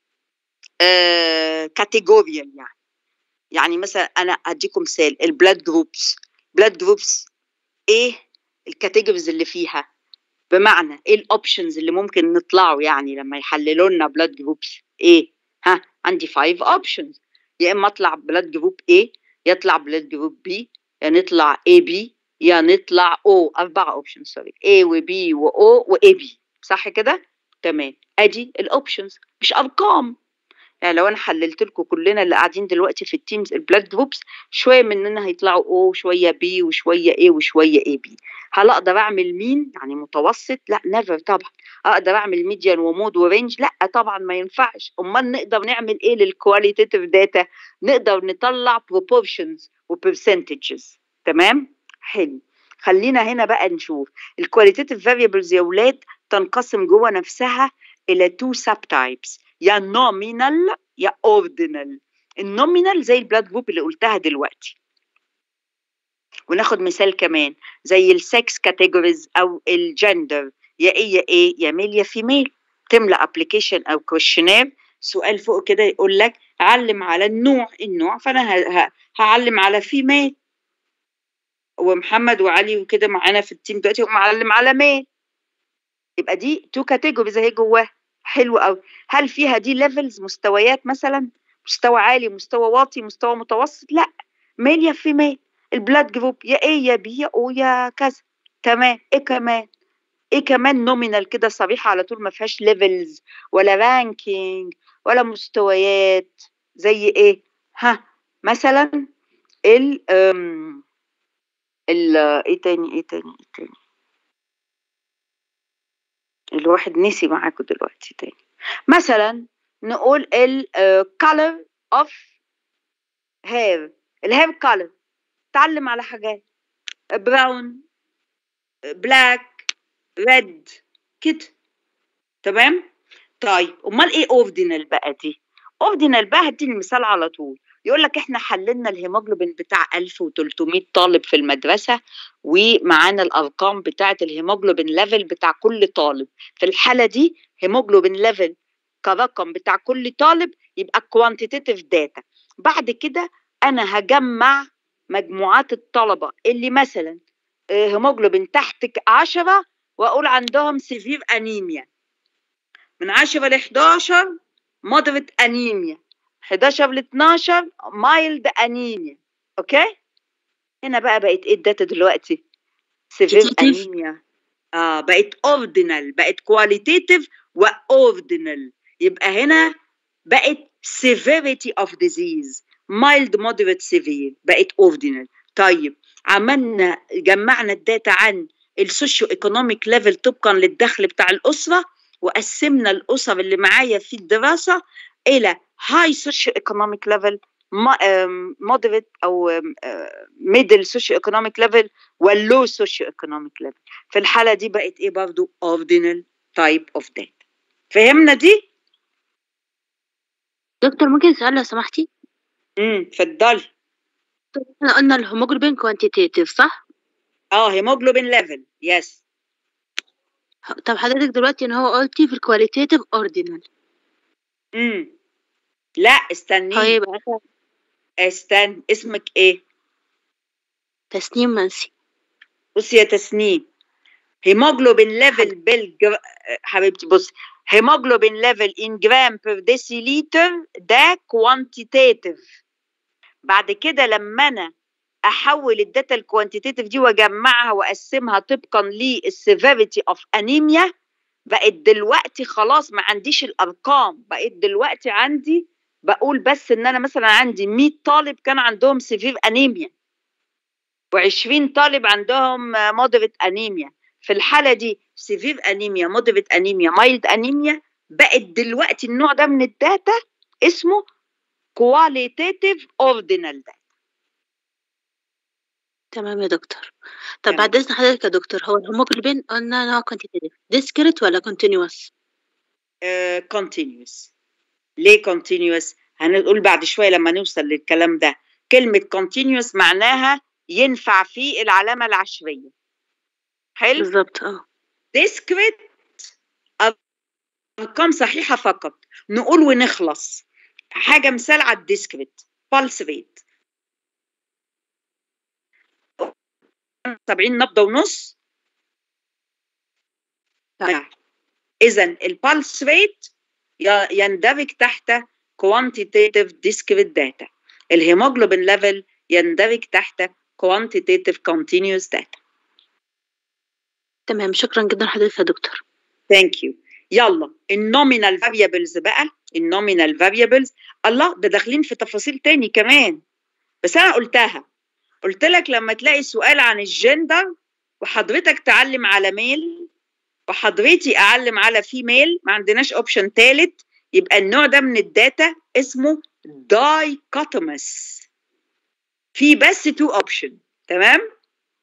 كاتيجوريال يعني يعني مثلا انا اديكم مثال البلاد جروبس بلاد جروبس ايه الكاتيجوريز اللي فيها بمعنى ايه الاوبشنز اللي ممكن نطلعوا يعني لما يحللوا لنا بلاد جروبس ايه ها عندي 5 اوبشنز يا اما اطلع بلاد جروب A يطلع بلاد جروب B يا نطلع اي بي يا نطلع او اربع اوبشنز سوري A و B و O و A B صح كده تمام ادي الاوبشنز مش ارقام يعني لو انا حللت لكم كلنا اللي قاعدين دلوقتي في التيمز البلاد جروبس شويه مننا هيطلعوا او وشويه بي وشويه ايه وشويه اي بي هل اقدر اعمل مين يعني متوسط لا نيفر طبعا اقدر اعمل ميديان ومود ورينج لا طبعا ما ينفعش امال نقدر نعمل ايه للكواليتيف داتا نقدر نطلع بروبورشنز وبرسنتجز تمام حلو خلينا هنا بقى نشوف الكواليتيف فاريبلز يا ولاد تنقسم جوه نفسها الى تو سب تايبس يا نومينال يا اوردينال النومينال زي البلاد جروب اللي قلتها دلوقتي وناخد مثال كمان زي السكس كاتيجوريز او الجندر يا ايه يا ايه يا ميل يا فيميل تملى ابلكيشن او كويشنير سؤال فوق كده يقول لك علم على النوع النوع فانا ه- ه- هعلم على فيميل ومحمد وعلي وكده معانا في التيم دلوقتي هم معلم على ميل يبقى دي تو كاتيجوريز اهي جواها حلو قوي هل فيها دي ليفلز مستويات مثلا مستوى عالي مستوى واطي مستوى متوسط لا ميل يا فيميل البلاد جروب يا ايه يا بي يا او يا كذا تمام ايه كمان ايه كمان نومينال كده صريحه على طول ما فيهاش ليفلز ولا رانكينج ولا مستويات زي ايه ها مثلا ال أم، ال ايه تاني ايه تاني ايه تاني الواحد نسي معاكم دلوقتي تاني مثلا نقول ال color of hair الهير color تعلم على حاجات براون بلاك ريد كده تمام طيب امال ايه اوردينال بقى دي اوردينال بقى هديني مثال على طول يقول لك احنا حللنا الهيموجلوبين بتاع 1300 طالب في المدرسه ومعانا الارقام بتاعه الهيموجلوبين ليفل بتاع كل طالب في الحاله دي هيموجلوبين ليفل كرقم بتاع كل طالب يبقى كوانتيتيف داتا بعد كده انا هجمع مجموعات الطلبه اللي مثلا آه، هيموجلوبين تحت 10 واقول عندهم سيفير انيميا من 10 ل 11 مودريت انيميا 11 ل 12 مايلد انيميا اوكي هنا بقى بقت ايه الداتا دلوقتي سيفير انيميا اه بقت اوردينال بقت كواليتيتيف واوردينال يبقى هنا بقت severity of disease mild moderate severe بقت اوردينال طيب عملنا جمعنا الداتا عن السوشيو ايكونوميك ليفل طبقا للدخل بتاع الاسره وقسمنا الاسر اللي معايا في الدراسه الى high socio economic level moderate او middle socio economic level والlow socio economic level في الحالة دي بقت ايه برضو ordinal type of data فهمنا دي؟ دكتور ممكن سؤال لو سمحتي امم اتفضلي احنا قلنا الهيموجلوبين كوانتيتيف صح؟ اه هيموجلوبين ليفل يس طب حضرتك دلوقتي ان هو قلتي في الكواليتيتيف اوردينال امم لا استني طيب استنى اسمك ايه تسنيم منسي بصي يا تسنيم هيموجلوبين ليفل بالجر... حبيبتي بصي هيموجلوبين ليفل ان جرام بير ديسيليتر ده كوانتيتيف بعد كده لما انا احول الداتا الكوانتيتيف دي واجمعها واقسمها طبقا للسيفيريتي اوف انيميا بقت دلوقتي خلاص ما عنديش الارقام بقت دلوقتي عندي بقول بس ان انا مثلا عندي 100 طالب كان عندهم سيفير انيميا و20 طالب عندهم مودريت انيميا في الحاله دي سيفير انيميا مودريت انيميا مايلد انيميا بقت دلوقتي النوع ده من الداتا اسمه كواليتيتيف اوردينال داتا تمام يا دكتور طب بعد اذن حضرتك يا دكتور هو الهيموجلوبين قلنا ان هو كوانتيتيف ديسكريت ولا كونتينوس كونتينوس ليه كونتينوس هنقول بعد شويه لما نوصل للكلام ده كلمه كونتينوس معناها ينفع فيه العلامه العشريه حلو بالظبط اه ديسكريت ارقام صحيحه فقط نقول ونخلص حاجه مثال على الديسكريت بالس ريت 70 نبضه ونص اذا البالس ريت يندرج تحت quantitative discrete data الهيموجلوبين ليفل يندرج تحت quantitative continuous data تمام شكرا جدا لحضرتك يا دكتور ثانك يو يلا النومينال فاريبلز بقى النومينال فاريبلز الله ده داخلين في تفاصيل تاني كمان بس انا قلتها قلت لك لما تلاقي سؤال عن الجندر وحضرتك تعلم على ميل وحضرتي اعلم على فيميل ما عندناش اوبشن ثالث يبقى النوع ده من الداتا اسمه دايكوتومس في بس تو اوبشن تمام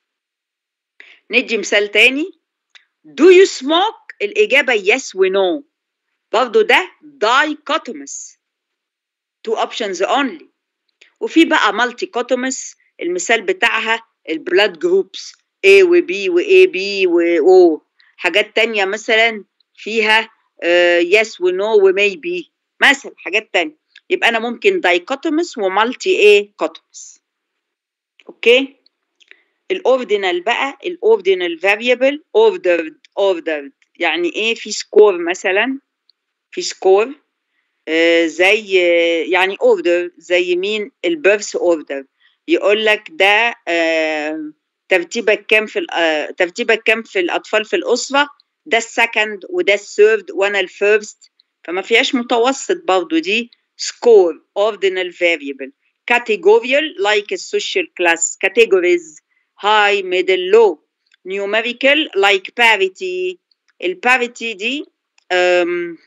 ندي مثال تاني do you smoke الإجابة yes و no برضه ده dichotomous two options only وفي بقى multichotomous المثال بتاعها البلاد جروبس A و B و A B و O حاجات تانية مثلا فيها uh, yes و no و maybe مثلا حاجات تانية يبقى أنا ممكن dichotomous و multi A cotomous أوكي الاوردينال بقى الاوردينال فاريبل اوردرد اوردرد يعني ايه في سكور مثلا في سكور آه زي يعني اوردر زي مين البيرث اوردر يقول لك ده آه ترتيبك كام في آه ترتيبك كام في الاطفال في الاسره ده السكند وده الثيرد وانا الفيرست فما فيهاش متوسط برضو دي سكور اوردينال فاريبل categorial like a social class categories high middle low numerical like parity الباريتي دي أم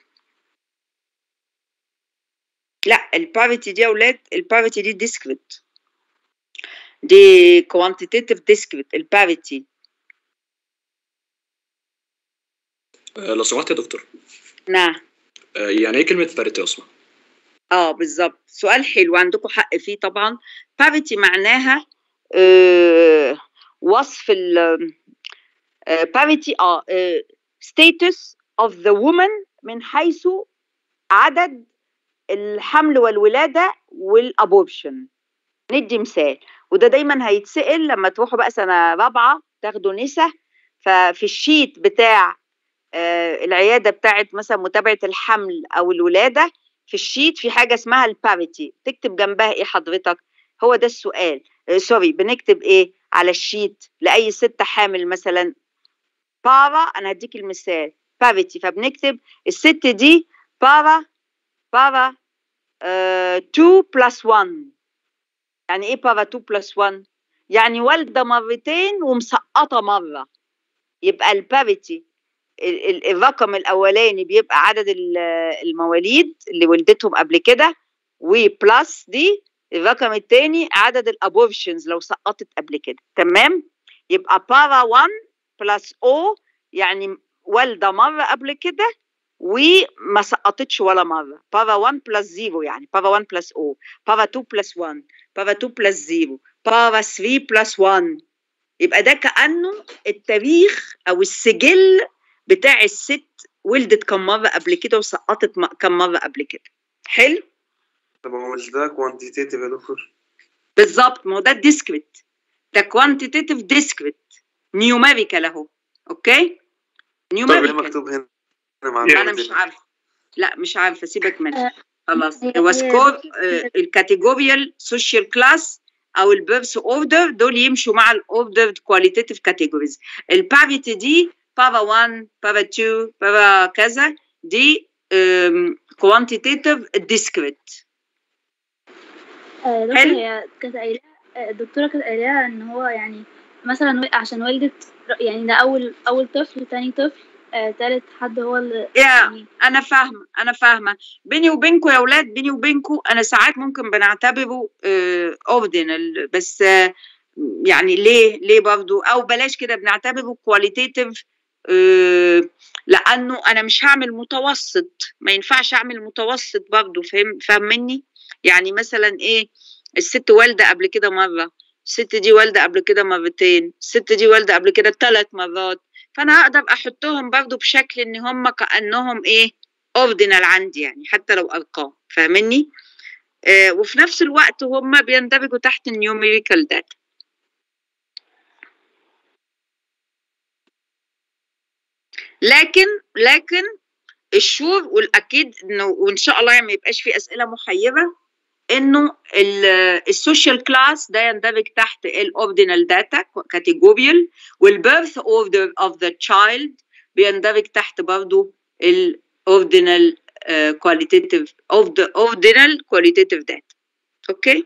لا الباريتي دي يا اولاد الباريتي دي ديسكريت دي كوانتيتيف ديسكريت الباريتي آه، لو سمحت يا دكتور نعم آه، يعني ايه كلمة باريتي اصلا؟ اه بالظبط سؤال حلو عندكم حق فيه طبعا باريتي معناها آه وصف ال باريتي اه status of the woman من حيث عدد الحمل والولادة والابورشن ندي مثال وده دايما هيتسأل لما تروحوا بقى سنة رابعة تاخدوا نسا ففي الشيت بتاع آه العيادة بتاعت مثلا متابعة الحمل أو الولادة في الشيت في حاجة اسمها الباريتي تكتب جنبها ايه حضرتك هو ده السؤال آه سوري بنكتب ايه على الشيت لأي ست حامل مثلا بارا انا هديك المثال باريتي فبنكتب الست دي بارا بارا 2 بلس 1 يعني ايه بارا 2 بلس 1 يعني والده مرتين ومسقطه مره يبقى الباريتي ال- ال- الرقم الاولاني بيبقى عدد ال- المواليد اللي ولدتهم قبل كده وبلس دي الرقم الثاني عدد الابورشنز لو سقطت قبل كده تمام يبقى بارا 1 بلس او يعني والده مره قبل كده وما سقطتش ولا مره بارا 1 بلس 0 يعني بارا 1 بلس او بارا 2 بلس 1 بارا 2 بلس 0 بارا 3 بلس 1 يبقى ده كانه التاريخ او السجل بتاع الست ولدت كم مره قبل كده وسقطت م- كم مره قبل كده حلو طب هو مش ده كوانتيتيف يا دكتور بالظبط ما هو ده الديسكريت ده كوانتيتيف ديسكريت نيوميريكال اهو اوكي طب ليه نيوميريكال مكتوب هنا مع انا مش عارفه لا مش عارفه سيبك منها خلاص هي- هو هي سكور دكتور- الكاتيجوريال سوشيال كلاس او البيرث اوردر دول يمشوا مع الاوردر كواليتيف كاتيجوريز الباريتي دي بارا 1 بارا 2 بارا كذا دي كوانتيتيف ديسكريت آه، دكتور حلو. هي كانت قايلة آه، الدكتورة كانت قايلة ان هو يعني مثلا و- عشان والدت يعني ده اول اول طفل تاني طفل آه، تالت حد هو اللي يا انا فاهمه انا فاهمه بيني وبينكم يا اولاد بيني وبينكم انا ساعات ممكن بنعتبره اوردينال بس آه، يعني ليه ليه برضو او بلاش كده بنعتبره كواليتيتيف لانه انا مش هعمل متوسط ما ينفعش اعمل متوسط برضو فاهم فاهم مني يعني مثلا ايه الست والده قبل كده مره الست دي والده قبل كده مرتين الست دي والده قبل كده ثلاث مرات فانا هقدر احطهم برضو بشكل ان هم كانهم ايه اوردينال عندي يعني حتى لو ارقام فاهمني آه وفي نفس الوقت هم بيندرجوا تحت النيوميريكال داتا لكن لكن الشور والاكيد انه وان شاء الله يعني ما يبقاش في اسئله محيره انه السوشيال كلاس ده يندرج تحت الاوردينال داتا كاتيجوريال والبيرث اوردر اوف ذا تشايلد بيندرج تحت برضو الاوردينال كواليتيف اوف ذا اوردينال كواليتيف داتا اوكي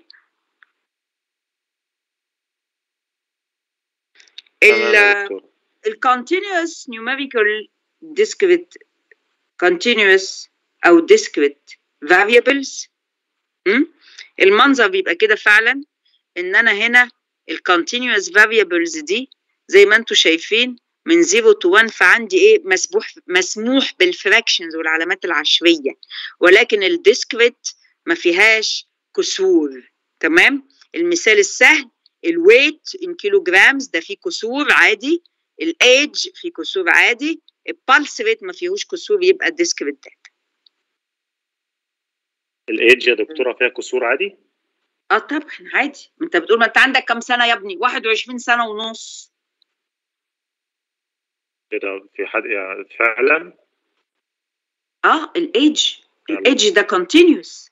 تمام يا دكتور الكونتينوس numerical discrete continuous او discrete variables م? المنظر بيبقى كده فعلا ان انا هنا الكونتينوس variables دي زي ما انتم شايفين من 0 to 1 فعندي ايه مسموح مسموح بالفراكشنز والعلامات العشريه ولكن الديسكريت ما فيهاش كسور تمام المثال السهل الويت ان كيلو جرامز ده فيه كسور عادي الايدج فيه كسور عادي البالس ريت ما فيهوش كسور يبقى الديسكريت ده الايدج يا دكتوره فيها كسور عادي اه طبعا عادي ما انت بتقول ما انت عندك كام سنه يا ابني 21 سنه ونص كده في حد يعني فعلا اه الايدج الايدج ده كونتينيوس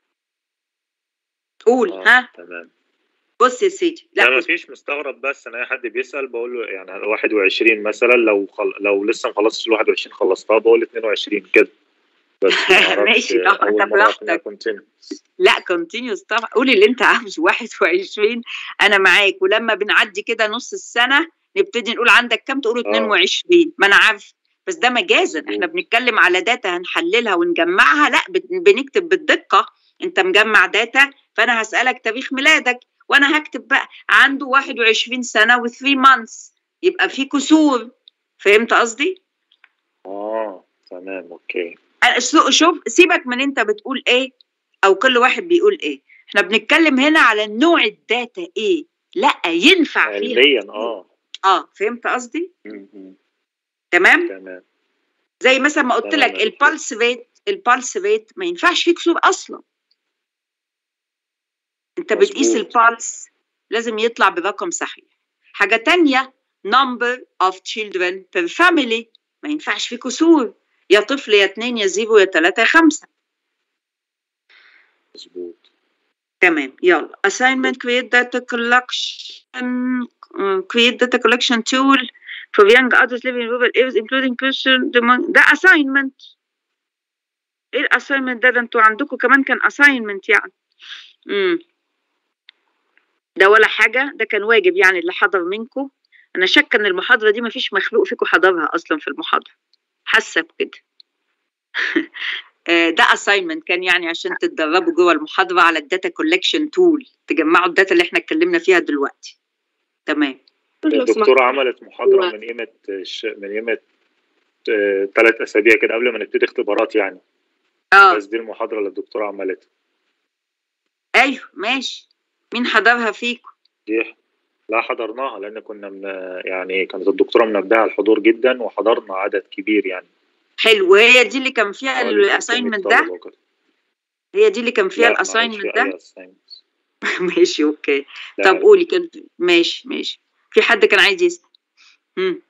قول آه، ها تمام بص يا سيدي لا لا ما بص فيش مستغرب بس انا اي حد بيسال بقول له يعني أنا 21 مثلا لو خل... لو لسه ما خلصتش ال 21 خلصتها بقول 22 كده بس ما اعرفش ماشي اه اول انت مره اعرف انها براحتك كونتينوس لا كونتينيوس طبعا قول اللي انت عاوزه 21 انا معاك ولما بنعدي كده نص السنه نبتدي نقول عندك كام تقولوا اه 22 ما انا عارف بس ده مجازا احنا مظبوط بنتكلم على داتا هنحللها ونجمعها لا بت- بنكتب بالدقه انت مجمع داتا فانا هسالك تاريخ ميلادك وانا هكتب بقى عنده 21 سنه و3 مانثs يبقى في كسور فهمت قصدي؟ اه تمام اوكي أنا- شو- شوف سيبك من انت بتقول ايه او كل واحد بيقول ايه احنا بنتكلم هنا على نوع الداتا ايه لا ينفع فيها علميا كسور اه اه فهمت قصدي م- م. تمام تمام زي مثلا ما قلت تمام لك يا دكتور البالس ريت البالس ريت ما ينفعش فيه كسور اصلا انت بتقيس مظبوط البالس لازم يطلع برقم صحيح حاجة تانية number of children per family ما ينفعش فيه كسور يا طفل يا اتنين يا زيرو يا تلاتة يا خمسة مظبوط تمام يلا assignment create data collection uh, create data collection tool for young adults living in rural areas including person demon- ده assignment ايه الاساينمنت ده ده انتوا عندكم كمان كان assignment يعني امم ده ولا حاجة ده كان واجب يعني اللي حضر منكم أنا شاكة إن المحاضرة دي مفيش مخلوق فيكم حضرها أصلا في المحاضرة حاسه بكده آه، ده assignment كان يعني عشان تتدربوا جوه المحاضره على الداتا كولكشن تول تجمعوا الداتا اللي احنا اتكلمنا فيها دلوقتي تمام الدكتورة عملت محاضرة من قيمة ش- من قيمة ثلاث أسابيع كده قبل ما نبتدي اختبارات يعني اه بس دي المحاضرة اللي الدكتورة عملتها ايوه ماشي مين حضرها فيكم دي لا حضرناها لأن كنا من يعني كانت الدكتورة منبهة على الحضور جدا وحضرنا عدد كبير يعني حلو وهي دي اللي كان فيها حوالي 300 الاساينمنت طالب ده وكده. هي دي اللي كان فيها لا، ما عملش الاساينمنت فيها ده أي assignment. ماشي اوكي لا، طب لا. قولي كان ماشي ماشي في حد كان عايز يسأل امم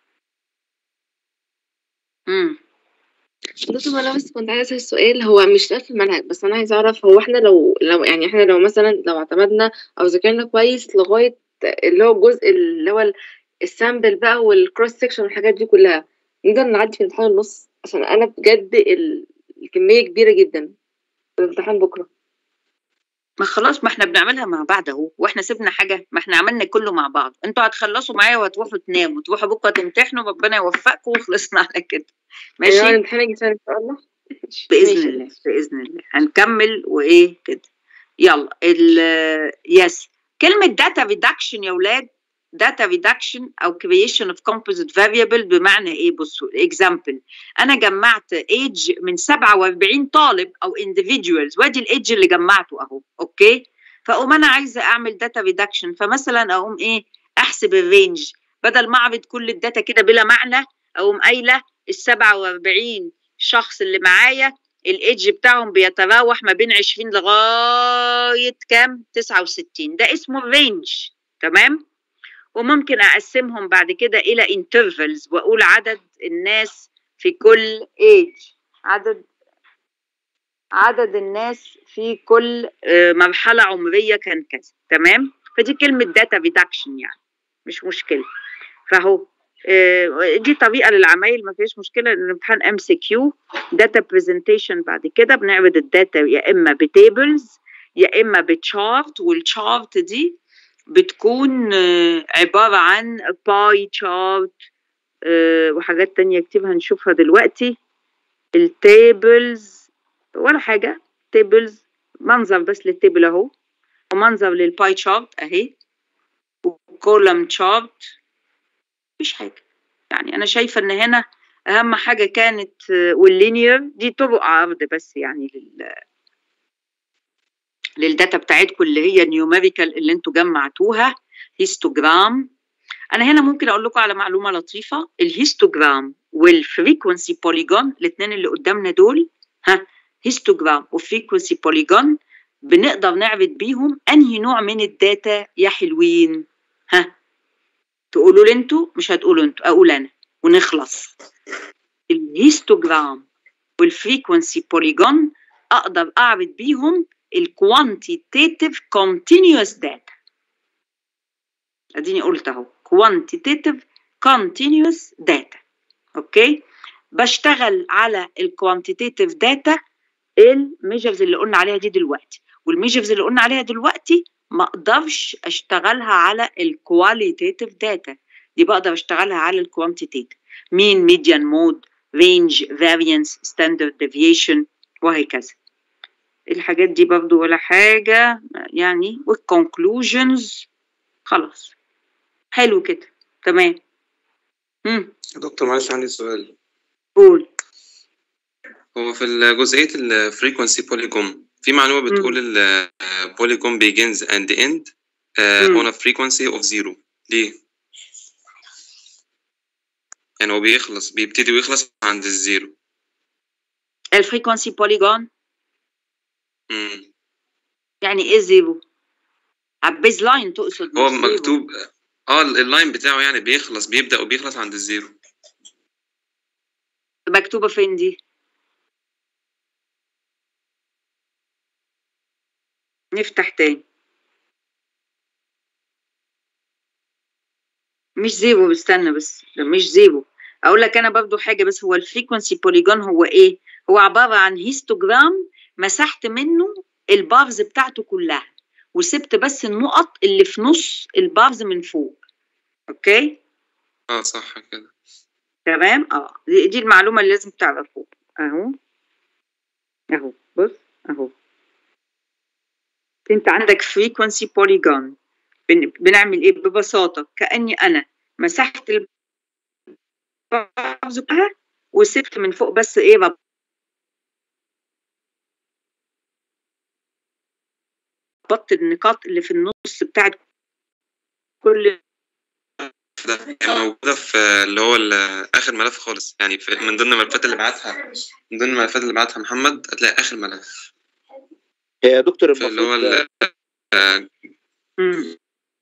امم دكتور ما انا بس كنت عايزه اسال سؤال هو مش ده في المنهج بس انا عايزه اعرف هو احنا لو لو يعني احنا لو مثلا لو اعتمدنا او ذاكرنا كويس لغايه اللي هو الجزء اللي هو ال- السامبل بقى والكروس سكشن والحاجات دي كلها نقدر نعدي في امتحان النص عشان انا بجد ال- الكميه كبيره جدا في الامتحان بكره ما خلاص ما احنا بنعملها مع بعض اهو واحنا سيبنا حاجه ما احنا عملنا كله مع بعض انتوا هتخلصوا معايا وهتروحوا تناموا تروحوا بكره تمتحنوا ربنا يوفقكم وخلصنا على كده يعني ماشي الامتحان يجي سهل ان شاء الله باذن ماشي. الله باذن الله هنكمل وايه كده يلا ال يس كلمه داتا ريدكشن يا اولاد داتا ريدكشن او creation of composite variable بمعنى ايه بصوا اكزامبل انا جمعت ايج من 47 طالب او individuals وادي الايدج اللي جمعته اهو اوكي فاقوم انا عايزه اعمل داتا ريدكشن فمثلا اقوم ايه احسب الرينج بدل ما اعرض كل الداتا كده بلا معنى اقوم قايله ال 47 شخص اللي معايا الايدج بتاعهم بيتراوح ما بين 20 لغايه كام 69 ده اسمه الرينج تمام وممكن اقسمهم بعد كده الى intervals واقول عدد الناس في كل ايج عدد عدد الناس في كل آه، مرحله عمريه كان كذا تمام فدي كلمه داتا ريدكشن يعني مش مشكله فهو آه، دي طريقه للعمايل ما فيش مشكله لان الامتحان ام سي كيو داتا برزنتيشن بعد كده بنعرض الداتا يا اما بتيبلز يا اما بتشارت والشارت دي بتكون آه، عباره عن باي شارت وحاجات تانية كتير هنشوفها دلوقتي التيبلز ولا حاجه تيبلز منظر بس للتيبل اهو ومنظر للباي شارت اهي وكولم شارت مفيش حاجه يعني انا شايفه ان هنا اهم حاجه كانت آه، واللينير دي طرق عرض بس يعني لل للداتا بتاعتكم اللي هي نيوميريكال اللي انتوا جمعتوها هيستوجرام انا هنا ممكن اقول لكم على معلومه لطيفه الهيستوجرام والفريكونسي بوليجون الاثنين اللي قدامنا دول ها هيستوجرام وفريكونسي بوليجون بنقدر نعرض بيهم انهي نوع من الداتا يا حلوين ها تقولوا لي انتوا مش هتقولوا انتوا اقول انا ونخلص الهيستوجرام والفريكونسي بوليجون اقدر اعرض بيهم الكوانتيتيف كونتينيوس داتا اديني قلت اهو كوانتيتيف كونتينيوس داتا اوكي بشتغل على الكوانتيتيف داتا الميجرز اللي قلنا عليها دي دلوقتي والميجرز اللي قلنا عليها دلوقتي ما اقدرش اشتغلها على الكواليتيف داتا دي بقدر اشتغلها على الكوانتيتيف مين ميديان مود رينج فاريانس ستاندرد ديفيشن وهكذا الحاجات دي برضو ولا حاجة يعني والconclusions خلاص حلو كده تمام مم. يا دكتور معلش عندي سؤال قول هو في جزئية الفريكونسي بوليجون في معلومة بتقول البوليجون begins and end uh, مم. on a frequency of zero ليه؟ يعني هو بيخلص بيبتدي ويخلص عند الزيرو الفريكونسي بوليجون مم. يعني ايه زيرو البيز لاين تقصد هو مش زيرو. مكتوب اه اللاين بتاعه يعني بيخلص بيبدأ وبيخلص عند الزيرو مكتوبة فين دي نفتح تاني مش زيرو استنى بس ده مش زيرو اقول لك انا برضو حاجه بس هو الفريكونسي بوليجون هو ايه هو عباره عن هيستوجرام مسحت منه البارز بتاعته كلها وسبت بس النقط اللي في نص البارز من فوق اوكي اه صح كده تمام اه دي, دي المعلومه اللي لازم تعرفوها اهو اهو بص اهو انت عندك frequency polygon بن- بنعمل ايه ببساطه كاني انا مسحت البرز كلها وسبت من فوق بس ايه ربطت النقاط اللي في النص بتاعت كل ده موجودة في اللي هو ال- آخر ملف خالص يعني في من ضمن الملفات اللي بعتها من ضمن الملفات اللي بعتها محمد هتلاقي آخر ملف هي يا دكتور في اللي هو المفروض ال- آه، مم.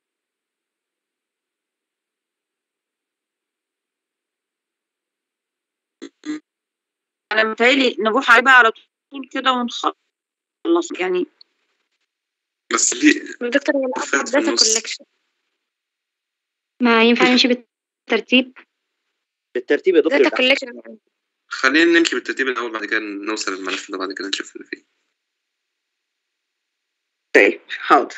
انا متهيألي نروح عليه بقى على طول كده ونخلص يعني بس في دكتور هي الأصعب ملفات في داتا النص كولكشن ما ينفع نمشي بالترتيب بالترتيب يا دكتور داتا الأحسن. كولكشن يعني خلينا نمشي بالترتيب الأول بعد كده نوصل للملف ده بعد كده نشوف اللي فيه طيب حاضر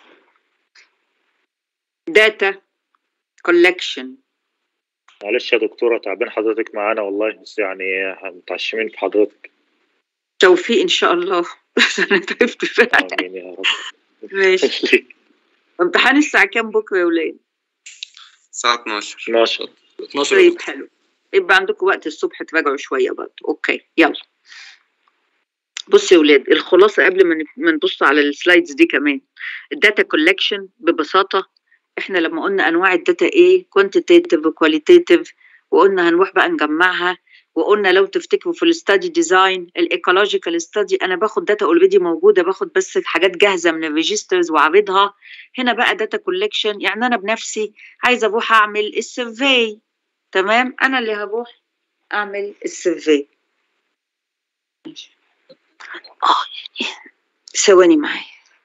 داتا كولكشن معلش يا دكتورة تعبين حضرتك معانا والله بس يعني متعشمين في حضرتك توفيق ان شاء الله انا تعبت فعلا آمين يا رب ماشي امتحان الساعة كام بكرة يا ولاد؟ الساعة 12 12 12 طيب حلو يبقى عندكم وقت الصبح تراجعوا شوية برضه اوكي يلا بصوا يا ولاد الخلاصة قبل ما نب- ما نبص على السلايدز دي كمان الداتا كولكشن ببساطة احنا لما قلنا انواع الداتا ايه كوانتيتيف وكواليتيف وقلنا هنروح بقى نجمعها وقلنا لو تفتكروا في الاستادي ديزاين الايكولوجيكال ستادي انا باخد داتا اوريدي موجوده باخد بس حاجات جاهزه من الريجسترز واعرضها هنا بقى داتا كولكشن يعني انا بنفسي عايزه اروح اعمل السيرفي تمام انا اللي هروح اعمل السيرفي ماشي. اه يعني ثواني معايا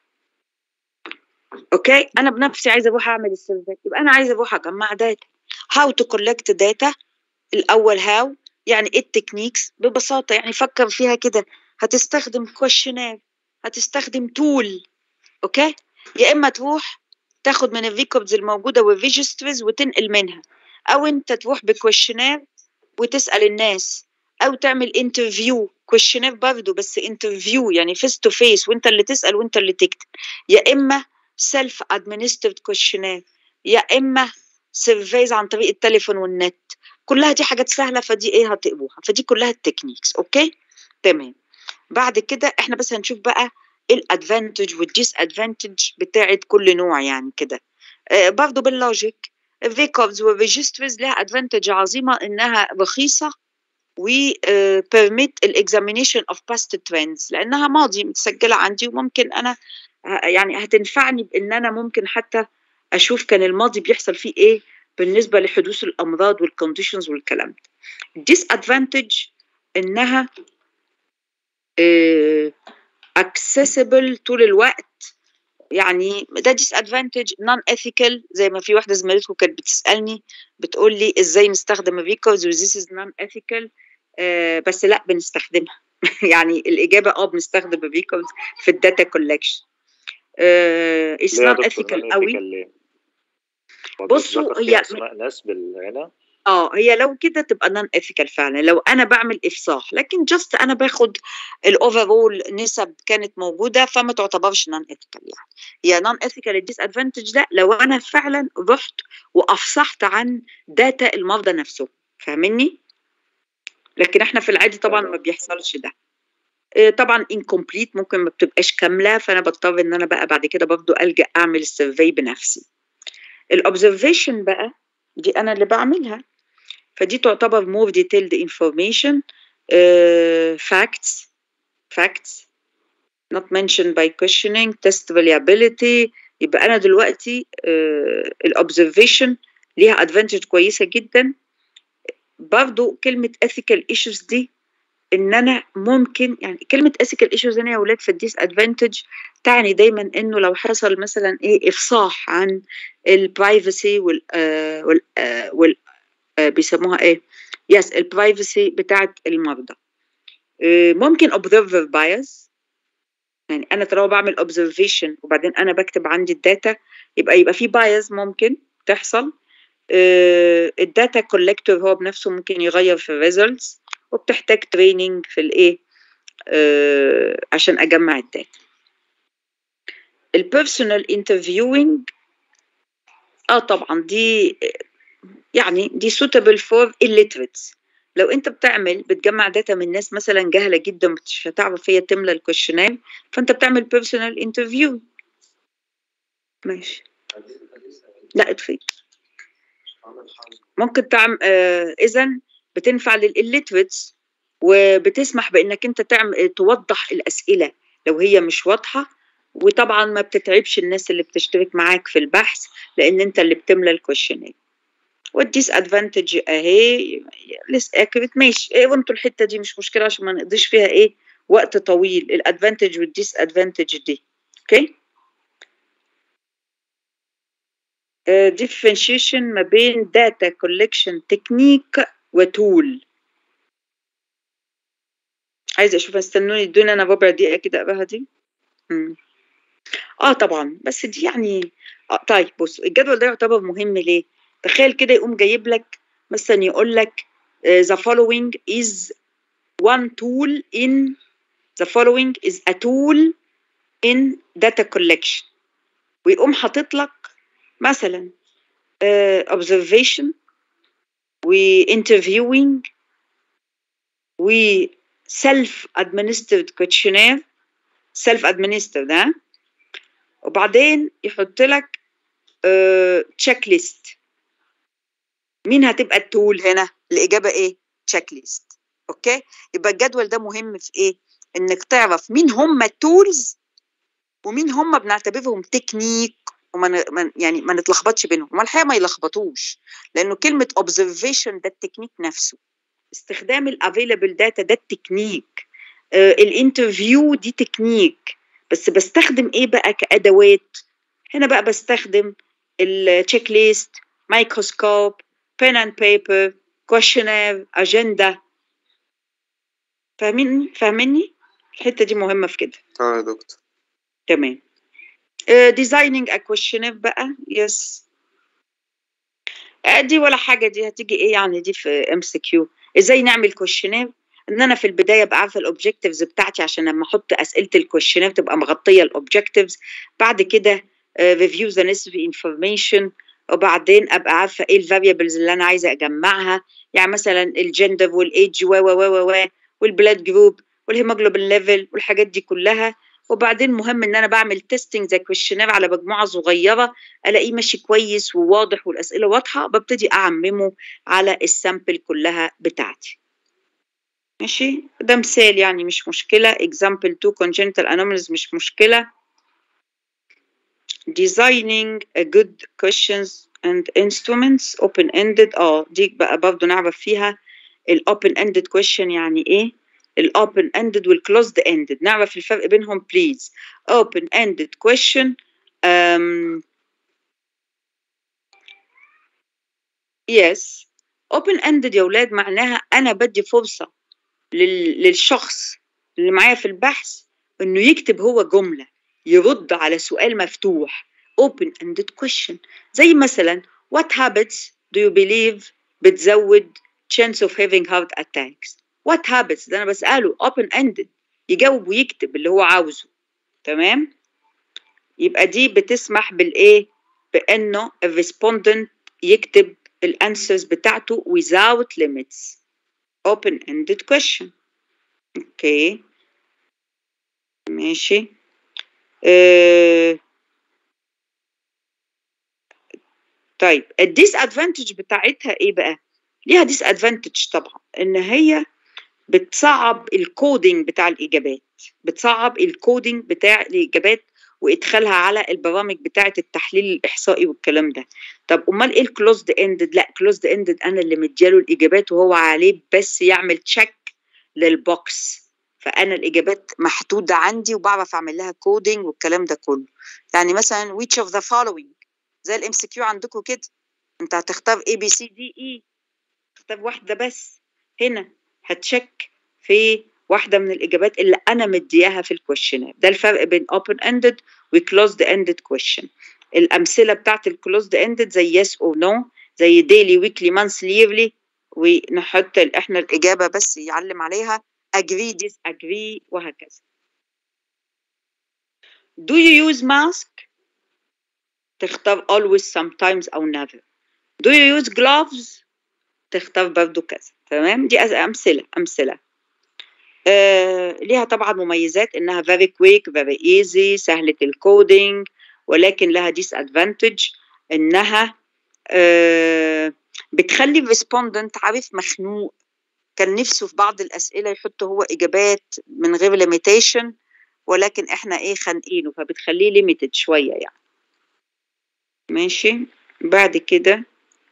اوكي انا بنفسي عايزه اروح اعمل السيرفي يبقى انا عايزه اروح اجمع داتا هاو تو كولكت داتا الاول هاو يعني ايه التكنيكس ببساطه يعني فكر فيها كده هتستخدم كويشنير هتستخدم تول اوكي يا اما تروح تاخد من الريكوردز الموجوده والريجسترز وتنقل منها او انت تروح بكويشنير وتسال الناس او تعمل انترفيو كويشنير برضه بس انترفيو يعني فيس تو فيس وانت اللي تسال وانت اللي تكتب يا اما سيلف ادمنسترد كويشنير يا اما سيرفيز عن طريق التليفون والنت كلها دي حاجات سهله فدي ايه هتقروها فدي كلها التكنيكس اوكي تمام بعد كده احنا بس هنشوف بقى ايه الادفانتج والديس ادفانتج بتاعت كل نوع يعني كده آه برضه باللوجيك الريكوردز والريجسترز لها ادفانتج عظيمه انها رخيصه و بيرميت الاكزامينيشن اوف باست ترندز لانها ماضي متسجله عندي وممكن انا ه- يعني هتنفعني بان انا ممكن حتى اشوف كان الماضي بيحصل فيه ايه بالنسبه لحدوث الامراض والكونديشنز والكلام ده الديس ادفانتج انها اكسسبل طول الوقت يعني ده ديس ادفانتج نون اثيكال زي ما في واحده زميلتكم كانت بتسالني بتقول لي ازاي نستخدم الريكوردز وذيس از نون اثيكال بس لا بنستخدمها يعني الاجابه اه بنستخدم الريكوردز في الداتا كولكشن اتس ليه يا نون دكتور اثيكال non قوي ethical ليه؟ هو بصوا بيتذكر هي فيها اسماء ناس بالهنا اه هي لو كده تبقى نون اثيكال فعلا لو انا بعمل افصاح لكن جاست انا باخد الاوفرول نسب كانت موجوده فما تعتبرش نون اثيكال يعني هي نون اثيكال الديس ادفانتج ده لو انا فعلا رحت وافصحت عن داتا المرضى نفسهم فاهمني لكن احنا في العادي طبعا ما بيحصلش ده آه، طبعا انكمبليت ممكن ما بتبقاش كامله فانا بضطر ان انا بقى بعد كده برضه الجا اعمل السيرفي بنفسي الاوبزرفيشن بقى دي انا اللي بعملها فدي تعتبر more detailed information uh, facts facts not mentioned by questioning test reliability يبقى انا دلوقتي uh, الاوبزرفيشن ليها ادفانتج كويسه جدا برضو كلمه ethical issues دي ان انا ممكن يعني كلمه ethical issues هنا يا ولاد في الديس ادفانتج تعني دايما انه لو حصل مثلا ايه افصاح عن البرايفسي وال آه وال آه وال آه بيسموها ايه يس البرايفسي بتاعت المرضى آه ممكن observer bias يعني انا طالما بعمل observation وبعدين انا بكتب عندي الداتا يبقى يبقى في bias ممكن تحصل الداتا كولكتور هو بنفسه ممكن يغير في الريزلتس وبتحتاج تريننج في الايه آه، عشان اجمع الداتا البيرسونال انترفيوينج اه طبعا دي يعني دي suitable for illiterates لو انت بتعمل بتجمع داتا من ناس مثلا جهله جدا مش هتعرف هي تملى الكويشنير فانت بتعمل بيرسونال انترفيو ماشي لا اطفي ممكن تعمل آه اذا بتنفع للإليتريتس وبتسمح بانك انت تعمل توضح الاسئله لو هي مش واضحه وطبعا ما بتتعبش الناس اللي بتشترك معاك في البحث لان انت اللي بتملى الكويشنير والديس ادفانتج اهي لسه اكرت ماشي ايه وانتوا الحته دي مش مشكله عشان ما نقضيش فيها ايه وقت طويل الادفانتج والديس ادفانتج دي اوكي differentiation ما بين data collection technique وتول عايزه اشوف استنوني ادوني انا ربع دقيقه كده اقراها دي مم. اه طبعا بس دي يعني آه طيب بص الجدول ده يعتبر مهم ليه تخيل كده يقوم جايب لك مثلا يقول لك uh, the following is one tool in the following is a tool in data collection ويقوم حاطط لك مثلا uh, observation و interviewing و self administered questionnaire self administered ها وبعدين يحط لك تشيك uh, ليست مين هتبقى التول هنا الاجابه ايه تشيك ليست اوكي يبقى الجدول ده مهم في ايه انك تعرف مين هم التولز ومين هم بنعتبرهم تكنيك وما من يعني ما نتلخبطش بينهم وما الحقيقه ما يلخبطوش لانه كلمه observation ده التكنيك نفسه استخدام الافيلابل داتا ده التكنيك آه الانترفيو دي تكنيك بس بستخدم ايه بقى كادوات هنا بقى بستخدم التشيك ليست مايكروسكوب pen and paper questionnaire agenda فاهمين فاهميني الحته دي مهمه في كده اه يا دكتور تمام ديزايننج ا questionnaire بقى يس uh, دي ولا حاجه دي هتيجي ايه يعني دي في ام سي كيو ازاي نعمل كويشنير ان انا في البدايه ابقى عارفه الاوبجكتيفز بتاعتي عشان لما احط اسئله الكويشنير تبقى مغطيه الاوبجكتيفز بعد كده ريفيو ذا necessary انفورميشن وبعدين ابقى عارفه ايه الفاريبلز اللي انا عايزه اجمعها يعني مثلا الجندر والايدج و و و و والبلاد جروب والهيموجلوبين ليفل والحاجات دي كلها وبعدين مهم ان انا بعمل تيستنج زي كويشنير على مجموعه صغيره الاقيه ماشي كويس وواضح والاسئله واضحه ببتدي اعممه على السامبل كلها بتاعتي ماشي ده مثال يعني مش مشكله example 2 congenital anomalies مش مشكله designing a good questions and instruments open ended اه دي بقى برضه نعرف فيها ال open ended question يعني ايه ال open ended وال closed ended نعرف الفرق بينهم please open ended question um, yes open ended يا ولاد معناها انا بدي فرصه لل, للشخص اللي معايا في البحث انه يكتب هو جمله يرد على سؤال مفتوح open ended question زي مثلا what habits do you believe بتزود chance of having heart attacks what habits ده انا بساله open ended يجاوب ويكتب اللي هو عاوزه تمام يبقى دي بتسمح بالايه بانه الريسبوندنت يكتب الانسرز بتاعته without limits open ended question اوكي ماشي آه. طيب الديس ادفانتج بتاعتها ايه بقى ليها ديس ادفانتج طبعا ان هي بتصعب الكودينج بتاع الاجابات بتصعب الكودينج بتاع الاجابات وادخالها على البرامج بتاعه التحليل الاحصائي والكلام ده طب امال ايه الكلوزد اندد لا كلوزد اندد انا اللي مدياله الاجابات وهو عليه بس يعمل تشيك للبوكس فانا الاجابات محدوده عندي وبعرف اعمل لها كودينج والكلام ده كله يعني مثلا which of the following زي الام سي كيو عندكم كده انت هتختار اي بي سي دي اي تختار واحده بس هنا هتشك في واحده من الاجابات اللي انا مدياها في الكويشنير ده الفرق بين open ended و closed ended question الامثله بتاعت الكلوزد ended زي yes or no زي daily weekly monthly yearly ونحط ال- احنا الإجابة بس يعلم عليها agree disagree وهكذا do you use mask تختار always sometimes أو never do you use gloves تختار برضو كذا تمام دي أز- أمثلة أمثلة آه ليها طبعا مميزات إنها very quick very easy سهلة الكودينج ولكن لها disadvantage إنها آه بتخلي الريسبوندنت عارف مخنوق كان نفسه في بعض الأسئلة يحط هو إجابات من غير limitation ولكن إحنا إيه خانقينه فبتخليه limited شوية يعني ماشي بعد كده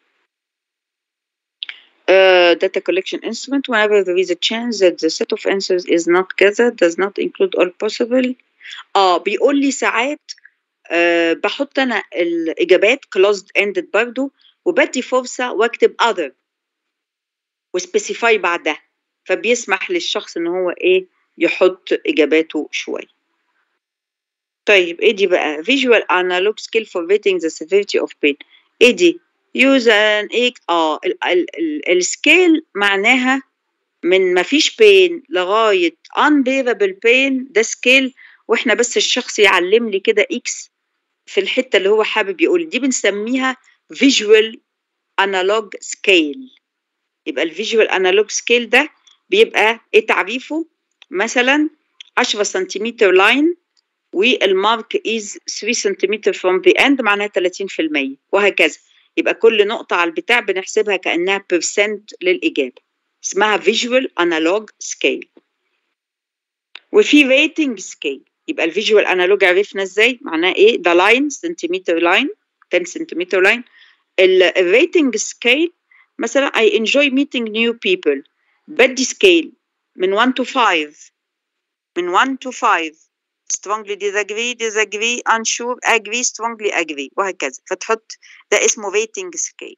uh, data collection instrument whenever there is a chance that the set of answers is not كذا does not include all possible اه بيقول لي ساعات آه بحط انا الاجابات closed ended برضو وبدي فرصه واكتب other وسبيسيفاي بعدها فبيسمح للشخص ان هو ايه يحط اجاباته شويه طيب ايه دي بقى visual analog skill for rating the severity of pain ايه دي use an ايه اه ال- ال- ال- السكيل معناها من ما فيش pain لغايه unbearable pain ده سكيل واحنا بس الشخص يعلم لي كده اكس في الحته اللي هو حابب يقول دي بنسميها visual analog scale يبقى الفيجوال انالوج سكيل ده بيبقى ايه تعريفه مثلا 10 سنتيمتر لاين والمارك از 3 سنتيمتر فروم ذا اند معناها 30% وهكذا يبقى كل نقطة على البتاع بنحسبها كأنها بيرسنت للإجابة اسمها فيجوال انالوج سكيل وفي ريتنج سكيل يبقى الفيجوال انالوج عرفنا ازاي معناه ايه ده لاين سنتيمتر لاين 10 سنتيمتر لاين الريتنج سكيل مثلا I enjoy meeting new people بدي سكيل من 1 to 5 من 1 to 5 strongly disagree disagree unsure agree strongly agree وهكذا فتحط ده اسمه rating scale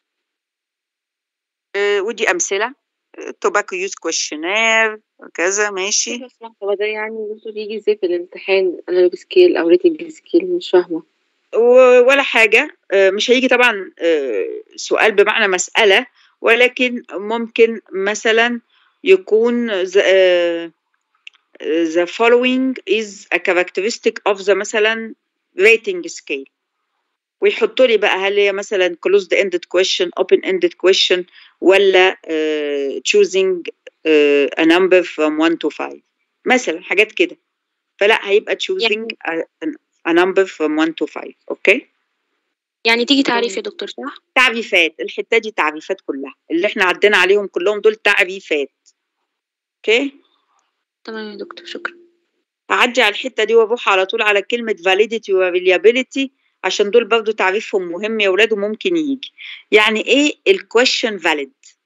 أه ودي أمثلة tobacco use questionnaire وكذا ماشي هو ده يعني ممكن يجي ازاي في الامتحان انالوج سكيل او ريتنج سكيل مش فاهمه و- ولا حاجة آه، مش هيجي طبعا آه، سؤال بمعنى مسألة ولكن ممكن مثلا يكون the, آه، the following is a characteristic of the مثلا rating scale ويحطوا لي بقى هل هي مثلا closed ended question open ended question ولا آه، choosing آه، a number from 1 to 5 مثلا حاجات كده فلا هيبقى choosing a, a number from 1 to 5 اوكي يعني تيجي تعريف يا دكتور صح؟ تعريفات الحته دي تعريفات كلها اللي احنا عدينا عليهم كلهم دول تعريفات اوكي تمام يا دكتور شكرا هعدي على الحته دي واروح على طول على كلمه validity و reliability عشان دول برضو تعريفهم مهم يا ولاد وممكن يجي يعني ايه الكويشن valid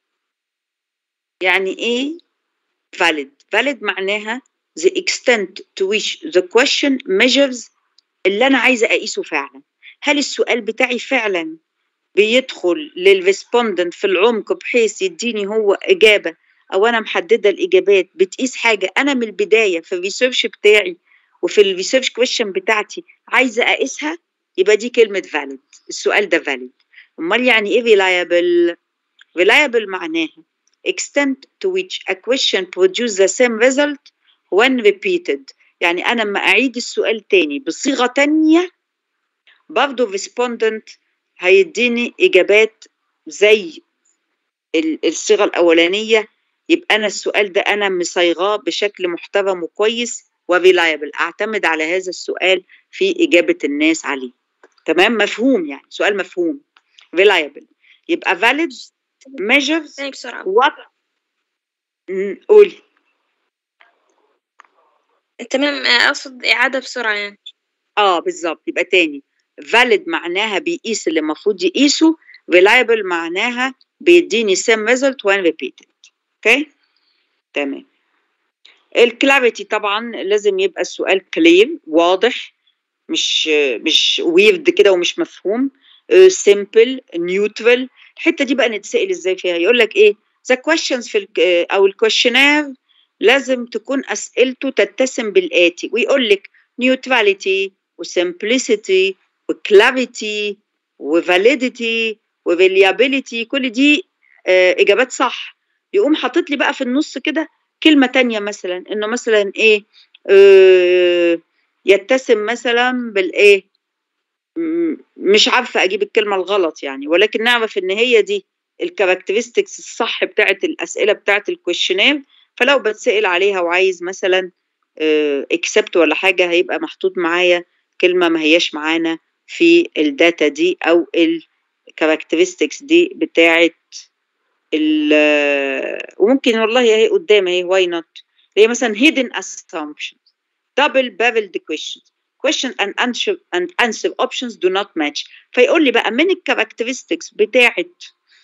يعني ايه valid valid معناها the extent to which the question measures اللي انا عايزه اقيسه فعلا هل السؤال بتاعي فعلا بيدخل للريسبوندنت في العمق بحيث يديني هو اجابه او انا محدده الاجابات بتقيس حاجه انا من البدايه في الريسيرش بتاعي وفي الريسيرش كويشن بتاعتي عايزه اقيسها يبقى دي كلمه valid السؤال ده valid امال يعني ايه reliable reliable معناها extent to which a question produce the same result when repeated يعني انا لما اعيد السؤال تاني بصيغه تانية برضه الريسبوندنت هيديني اجابات زي ال- الصيغه الاولانيه يبقى انا السؤال ده انا مصيغاه بشكل محترم وكويس وريلايبل اعتمد على هذا السؤال في اجابه الناس عليه تمام مفهوم يعني سؤال مفهوم reliable يبقى valid measures تاني بسرعة what م، قولي تمام أقصد إعادة بسرعة يعني اه بالظبط يبقى تاني valid معناها بيقيس اللي المفروض يقيسه reliable معناها بيديني same result when repeated اوكي تمام الكلاريتي طبعا لازم يبقى السؤال clear واضح مش مش weird كده ومش مفهوم simple neutral الحته دي بقى نتسأل ازاي فيها يقول لك ايه the questions في ال او الكويشنير لازم تكون اسئلته تتسم بالاتي ويقول لك neutrality وسمبlicity وكلاريتي وفاليديتي وفيليابيليتي كل دي آه، اجابات صح يقوم حاطط لي بقى في النص كده كلمه تانية مثلا انه مثلا ايه آه، يتسم مثلا بالايه م- مش عارفه اجيب الكلمه الغلط يعني ولكن نعرف ان هي دي الكاركترستكس الصح بتاعت الاسئله بتاعت الكويشنير فلو بتسال عليها وعايز مثلا اكسبت ولا حاجه هيبقى محطوط معايا كلمه ما هياش معانا في الداتا دي او الكاركترستكس دي بتاعت ال وممكن والله اهي قدامي اهي واي نوت هي مثلا hidden assumptions double barreled questions question and answer and answer options do not match فيقول لي بقى من الكاركترستكس بتاعت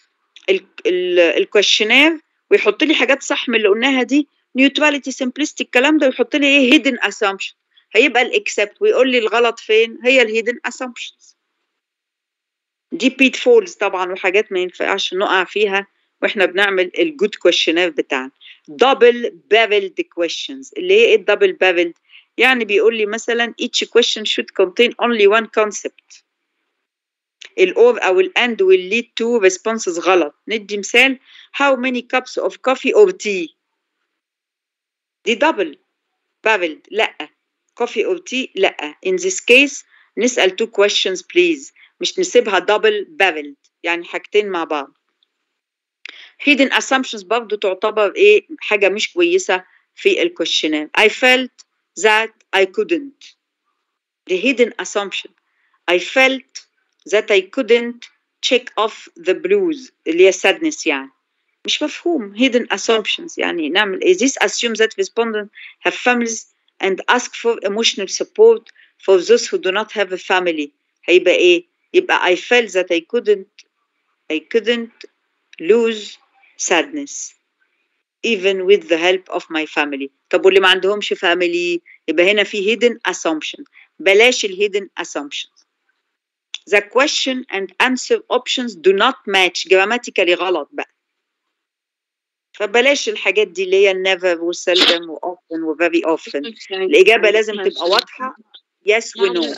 الكويشنير ويحط لي حاجات صح من اللي قلناها دي نيوتراليتي سمبلستي الكلام ده ويحط لي ايه هيدن اسامبشن هيبقى الاكسبت ويقول لي الغلط فين هي الهيدن اسامبشنز دي بيت فولز طبعا وحاجات ما ينفعش نقع فيها واحنا بنعمل الجود كويشنير بتاعنا دبل بارلد questions اللي هي ايه الدبل بارلد يعني بيقول لي مثلا each question should contain only one concept الأور أو الأند will lead to responses غلط ندي مثال how many cups of coffee or tea دي double barreled لأ coffee or tea لأ in this case نسأل two questions please مش نسيبها double barreled يعني حاجتين مع بعض hidden assumptions برضو تعتبر ايه حاجة مش كويسة في الكوشنير I felt that I couldn't the hidden assumption I felt that I couldn't check off the blues اللي هي sadness يعني مش مفهوم hidden assumptions يعني نعمل ايه this assumes that respondents have families and ask for emotional support for those who do not have a family هيبقى ايه يبقى I felt that I couldn't I couldn't lose sadness even with the help of my family طب واللي ما عندهمش family يبقى هنا في hidden assumption بلاش ال hidden assumptions the question and answer options do not match grammatically غلط بقى فبلاش الحاجات دي اللي هي never و seldom و often و very often الإجابة لازم تبقى واضحة yes و no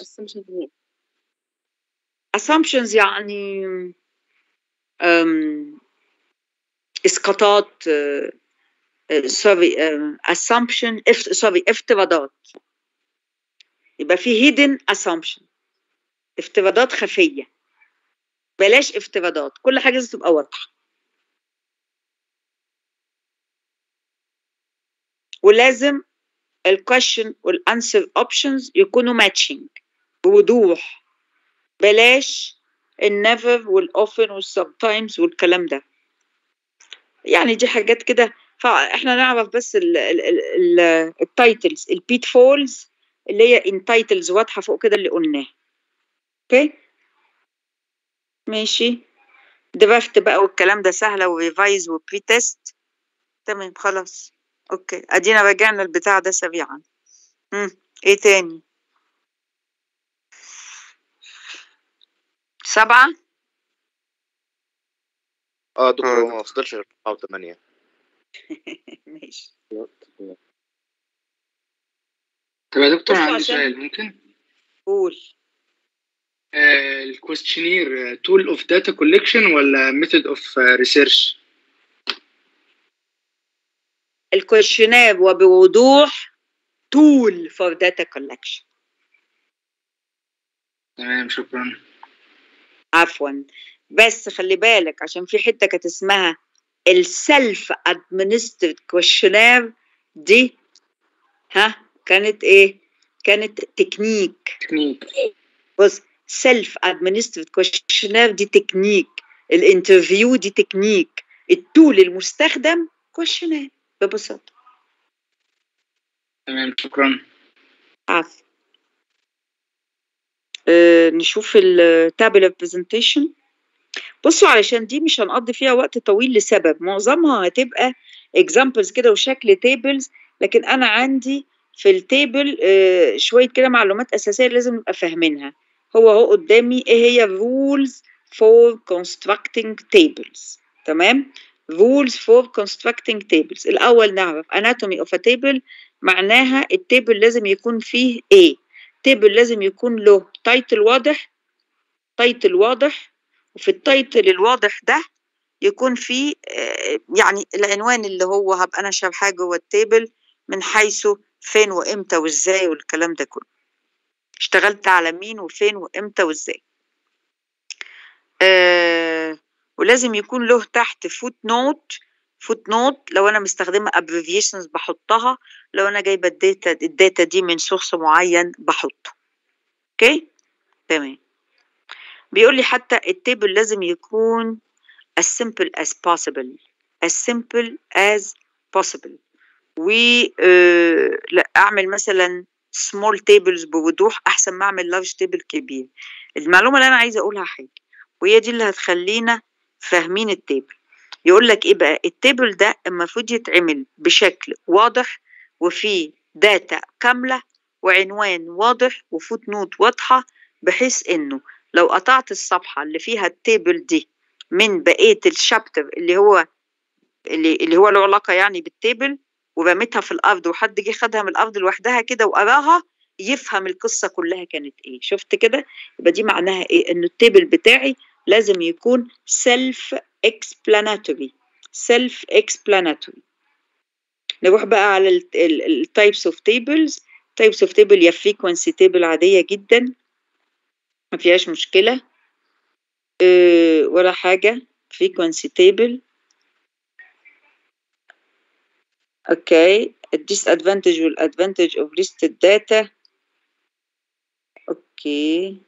assumptions يعني um, اسقاطات سوري assumption اف سوري افتراضات يبقى في hidden assumption افتراضات خفية بلاش افتراضات كل حاجة لازم تبقى واضحة ولازم الكويشن والانسر اوبشنز يكونوا ماتشنج بوضوح بلاش النيفر والاوفن والسب تايمز والكلام ده يعني دي حاجات كده فاحنا نعرف بس التايتلز البيت فولز اللي هي ان تايتلز واضحه فوق كده اللي قلناه اوكي ماشي درافت بقى والكلام ده سهله وريفايز وبري تيست تمام خلاص اوكي ادينا راجعنا البتاع ده سريعا امم ايه تاني سبعة اه دكتور هو ما فضلش غير 8 ماشي طب يا دكتور بصوا عندي عشان- سؤال ممكن قول آه الكويستشنير تول اوف داتا كوليكشن ولا ميثود اوف ريسيرش الكويشنير وبوضوح tool for data collection تمام شكرا عفوا بس خلي بالك عشان في حته كانت اسمها السلف ادمنسترد كويشنير دي ها كانت ايه كانت تكنيك تكنيك بص سيلف ادمنسترد كويشنير دي تكنيك الانترفيو دي تكنيك التول المستخدم كويشنير ببساطه تمام شكرا عفوا أه نشوف التابلر برزنتيشن بصوا علشان دي مش هنقضي فيها وقت طويل لسبب معظمها هتبقى examples كده وشكل tables لكن انا عندي في التيبل آه، شويه كده معلومات اساسيه لازم نبقى فاهمينها هو اهو قدامي ايه هي rules for constructing tables تمام rules for constructing tables الاول نعرف anatomy of a table معناها التيبل لازم يكون فيه ايه تيبل لازم يكون له تايتل واضح تايتل واضح وفي التايتل الواضح ده يكون في آه، يعني العنوان اللي هو هبقى انا شارحاه جوه التيبل من حيث فين وامتى وازاي والكلام ده كله اشتغلت على مين وفين وامتى وازاي آه ولازم يكون له تحت فوت نوت فوت نوت لو انا مستخدمه abbreviations بحطها لو انا جايبه الداتا الداتا دي من سورس معين بحطه اوكي تمام بيقول لي حتى التيبل لازم يكون as simple as possible as simple as possible و آه، لا اعمل مثلا small tables بوضوح احسن ما اعمل large table كبير المعلومه اللي انا عايزه اقولها حاجه وهي دي اللي هتخلينا فاهمين التيبل يقول لك ايه بقى التيبل ده المفروض يتعمل بشكل واضح وفيه داتا كامله وعنوان واضح وفوت نوت واضحه بحيث انه لو قطعت الصفحه اللي فيها التيبل دي من بقيه الشابتر اللي هو اللي, اللي هو له علاقه يعني بالتيبل ورميتها في الارض وحد جه خدها من الارض لوحدها كده وقراها يفهم القصه كلها كانت ايه شفت كده يبقى دي معناها ايه ان التيبل بتاعي لازم يكون self explanatory self explanatory نروح بقى على التايبس اوف تيبلز تايبس اوف تيبل يا frequency تيبل عاديه جدا ما فيهاش مشكله أه ولا حاجه frequency تيبل اوكي الديسادفانتج والادفانتج اوف listed data اوكي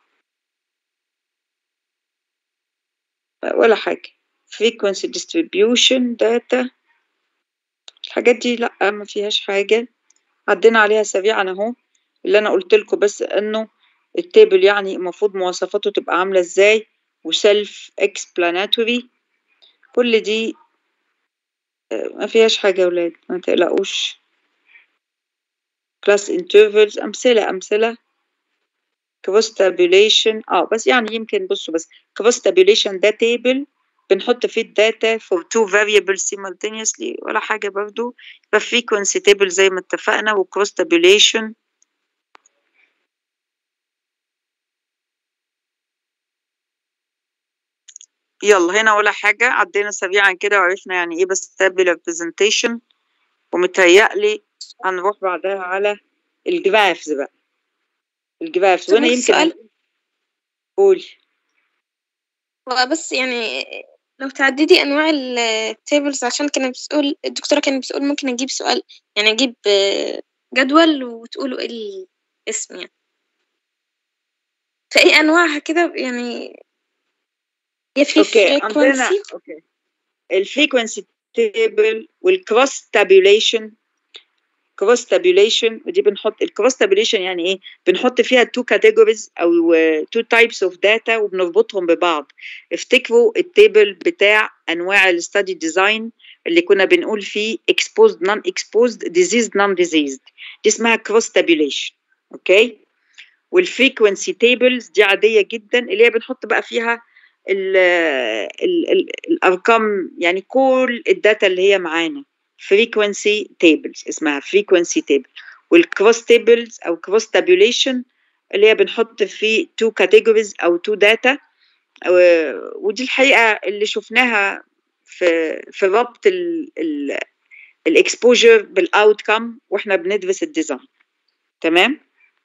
ولا حاجة frequency distribution data الحاجات دي لأ ما فيهاش حاجة عدينا عليها سريعا اهو اللي انا قلت لكم بس انه التيبل يعني المفروض مواصفاته تبقى عاملة ازاي وسيلف explanatory كل دي ما فيهاش حاجة يا ولاد ما تقلقوش class intervals أمثلة أمثلة cross tabulation اه بس يعني يمكن بصوا بس cross tabulation ده table بنحط فيه الداتا for two variables simultaneously ولا حاجة برضو يبقى frequency table زي ما اتفقنا و cross tabulation يلا هنا ولا حاجة عدينا سريعا كده وعرفنا يعني ايه بس tabular presentation ومتهيألي هنروح بعدها على الجرافز بقى الجرافز طب وانا بس يمكن سؤال قولي هو بس يعني لو تعددي انواع التيبلز عشان كانت بتقول الدكتوره كانت بتقول ممكن اجيب سؤال يعني اجيب آه، جدول وتقولوا ايه الاسم يعني فايه انواعها كده يعني يا في اوكي عندنا frequency اوكي الفريكونسي تيبل والكروس تابيوليشن كروس تابيوليشن ودي بنحط الكروس تابيوليشن يعني ايه بنحط فيها تو كاتيجوريز او تو تايبس اوف داتا وبنربطهم ببعض افتكروا التيبل بتاع انواع الستادي ديزاين اللي كنا بنقول فيه exposed non exposed diseased non diseased دي اسمها كروس تابيوليشن اوكي والفريكونسي تيبلز دي عاديه جدا اللي هي بنحط بقى فيها ال ال ال الارقام يعني كل الداتا اللي هي معانا frequency tables اسمها frequency table والcross tables او cross tabulation اللي هي بنحط فيه two categories او two data و- ودي الحقيقة اللي شفناها في في ربط ال ال الاكسبوجر بالاوتكم واحنا بندرس الديزاين تمام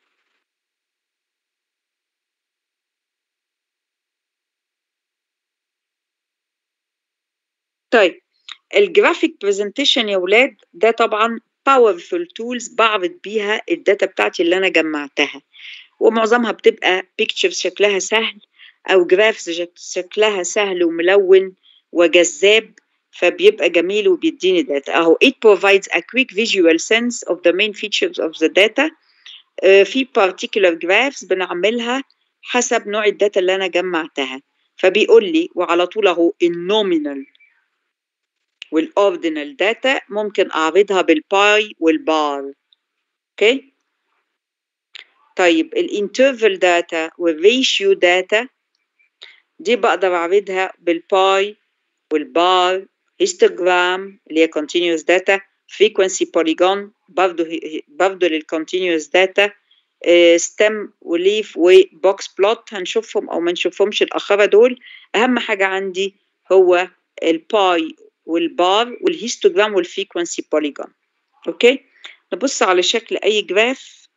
طيب الجرافيك برزنتيشن يا ولاد ده طبعا باورفul تولز بعرض بيها الداتا بتاعتي اللي انا جمعتها ومعظمها بتبقى بيكتشرز شكلها سهل او جرافز شكلها سهل وملون وجذاب فبيبقى جميل وبيديني داتا اهو it provides a quick visual sense of the main features of the data آه، في particular graphs بنعملها حسب نوع الداتا اللي انا جمعتها فبيقول لي وعلى طول اهو النومينال والاوردينال داتا ممكن اعرضها بالباي والبار اوكي طيب الانترفال داتا والريشيو داتا دي بقدر اعرضها بالباي والبار هيستوجرام اللي هي continuous data frequency polygon برضه برضه للcontinuous data ستيم وليف وبوكس بلوت هنشوفهم او ما نشوفهمش الاخره دول اهم حاجه عندي هو الباي والبار والهيستوجرام والفريكونسي بوليجون اوكي نبص على شكل اي جراف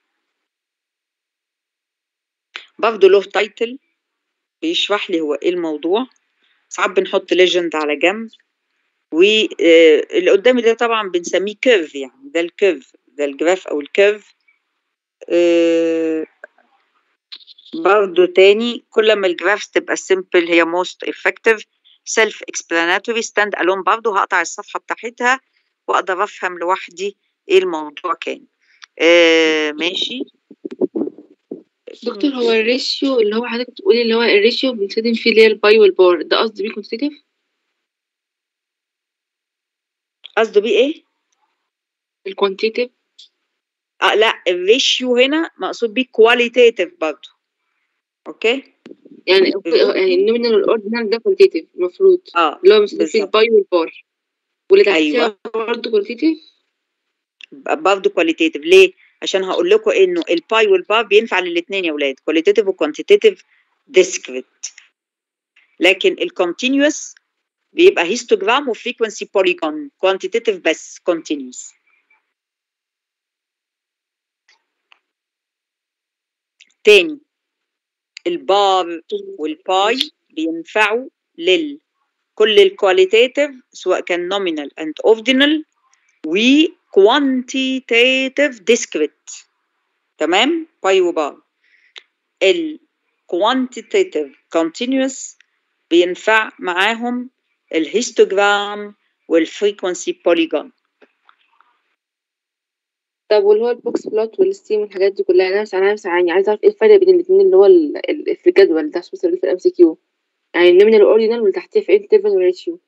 برضه له تايتل بيشرح لي هو ايه الموضوع ساعات بنحط ليجند على جنب واللي قدامي ده طبعا بنسميه كيرف يعني ده الكيرف ده الجراف او الكيرف آه، برضو تاني كل ما الجرافs تبقى simple هي most effective self explanatory stand alone برضو هقطع الصفحة بتاعتها واقدر افهم لوحدي ايه الموضوع كان آه ماشي دكتور هو الريشيو اللي هو حضرتك بتقولي اللي هو الريشيو بنستخدم فيه اللي هي الباي والبار ده قصدي بيه كونستيتيف قصده بيه ايه؟ الكوانتيتيف آه لا الريشيو هنا مقصود بيه كواليتيتيف برضو اوكي يعني يعني النومينال والاوردينال ده كوانتيتيف المفروض اه اللي هو بنستخدم فيه بالظبط. الباي والبار واللي تحتها ايوه برضه كوانتيتيف برضه كواليتيتيف ليه؟ عشان هقول لكم انه الباي والبار بينفع للاثنين يا اولاد كواليتيتيف وكوانتيتيف ديسكريت لكن الكونتينوس بيبقى هيستوجرام وفريكونسي بوليجون كوانتيتيف بس كونتينوس تاني البار والباي بينفعوا لل كل الكواليتيتيف سواء كان نومينال اند اوردينال و quantitative discrete تمام باي وبار ال quantitative continuous بينفع معاهم الهيستوجرام والفريكونسي بوليجون طب واللي هو البوكس بلوت والستيم والحاجات دي كلها انا بس انا بس يعني عايزه اعرف ايه الفرق بين الاثنين اللي هو ال- ال- في الجدول ده عشان بس في الام سي كيو يعني النومينال والاوردينال واللي تحتيه في انترفال وريشيو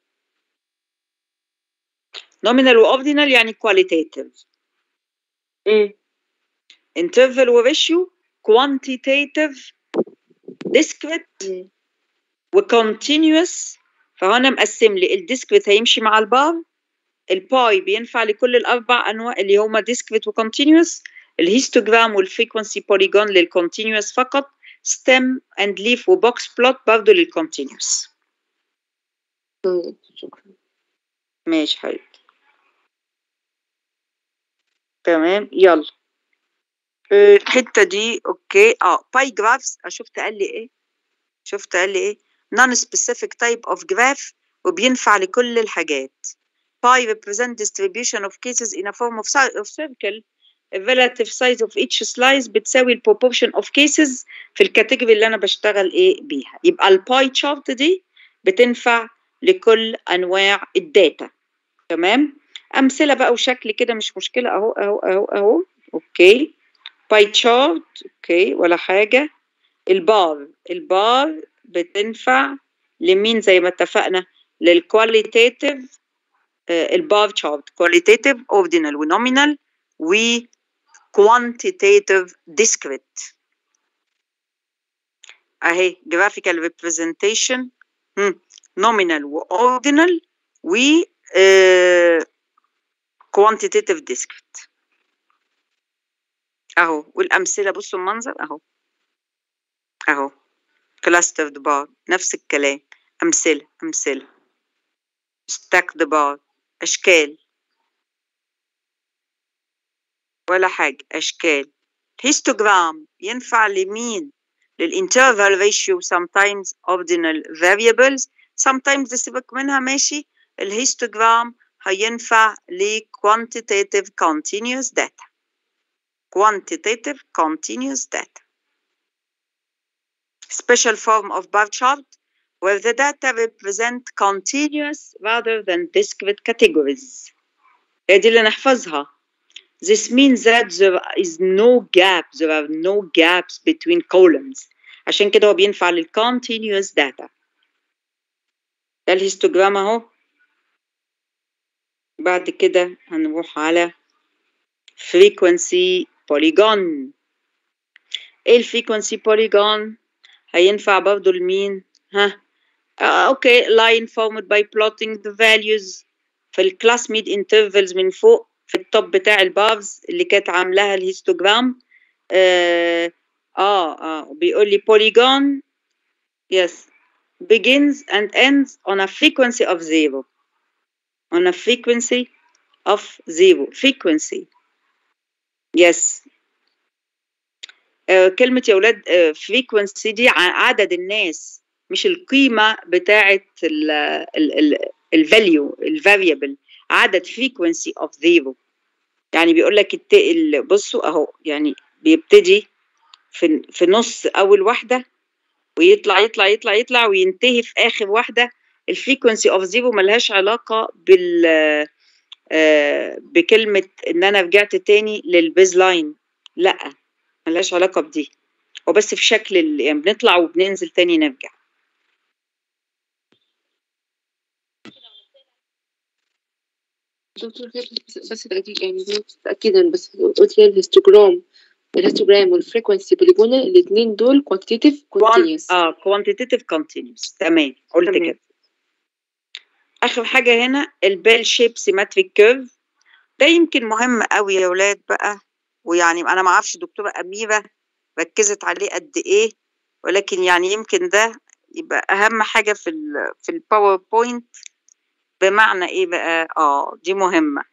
nominal واوردينال يعني qualitative امم interval وريشيو quantitative discrete وcontinuous فهنا مقسم لي الديسكريت هيمشي مع البار الباي بينفع لكل الاربع انواع اللي هما ديسكريت وكونتينوس الهيستوجرام والفريكونسي بوليجون للكونتينوس فقط ستيم اند ليف وبوكس بلوت برضه للكونتينوس شكرا ماشي حبيبتي تمام يلا آه، الحته دي اوكي اه باي جرافز شفت قال لي ايه شفت قال لي ايه non specific type of graph وبينفع لكل الحاجات pi represent distribution of cases in a form of, ci- of circle the relative size of each slice بتساوي ال proportion of cases في الكاتيجوري اللي انا بشتغل ايه بيها يبقى الباي تشارت دي بتنفع لكل انواع الداتا تمام امثله بقى وشكل كده مش مشكله اهو اهو اهو اهو اوكي باي تشارت اوكي ولا حاجه البار البار بتنفع لمين زي ما اتفقنا للكواليتيتيف البار تشارت كواليتيتيف اوردينال ونومينال و quantitative discrete اهي graphical representation هم، nominal و ordinal و آه، quantitative discrete اهو والامثله بصوا المنظر اهو اهو clustered bar نفس الكلام امثله امثله stacked bar اشكال ولا حاجه اشكال histogram ينفع لمين للinterval ratio sometimes ordinal variables sometimes سيبك منها ماشي الهيستوجرام هينفع ل quantitative continuous data quantitative continuous data special form of bar chart where the data represent continuous rather than discrete categories هي دي اللي نحفظها This means that there is no gap, there are no gaps between columns. عشان كده هو بينفع لل continuous data. ده الهيستوجرام اهو. بعد كده هنروح على frequency polygon. ايه الفريكونسي polygon؟ هينفع برضو لمين؟ ها؟ آه اوكي line formed by plotting the values في الكلاس ميد intervals من فوق في التوب بتاع البارز اللي كانت عاملاها الهيستوجرام اه اه, آه بيقول لي polygon yes begins and ends on a frequency of zero on a frequency of zero frequency yes آه كلمة يا ولاد آه frequency دي ع- عدد الناس مش القيمة بتاعة ال ال ال الفاليو الفاريبل عدد frequency of zero يعني بيقول لك الت... ال- بصوا اهو يعني بيبتدي في في نص اول واحده ويطلع يطلع يطلع يطلع وينتهي في اخر واحده الفريكونسي اوف زيرو ملهاش علاقه بال آه، بكلمه ان انا رجعت تاني للبيز لاين لا ملهاش علاقه بدي هو بس في شكل ال- يعني بنطلع وبننزل تاني نرجع دكتور خير بس بس تأكيد يعني تأكيدا بس قلت لي الهيستوجرام الهيستوجرام والفريكونسي بوليجونال الاثنين دول كوانتيتيف كونتينيوس اه كوانتيتيف كونتينيوس تمام قلت تمام. كده اخر حاجه هنا البيل شيب سيمتريك كيرف ده يمكن مهم قوي يا ولاد بقى ويعني انا ما اعرفش دكتوره اميره ركزت عليه قد ايه ولكن يعني يمكن ده يبقى اهم حاجه في ال في الباوربوينت بمعنى ايه بقى اه دي مهمه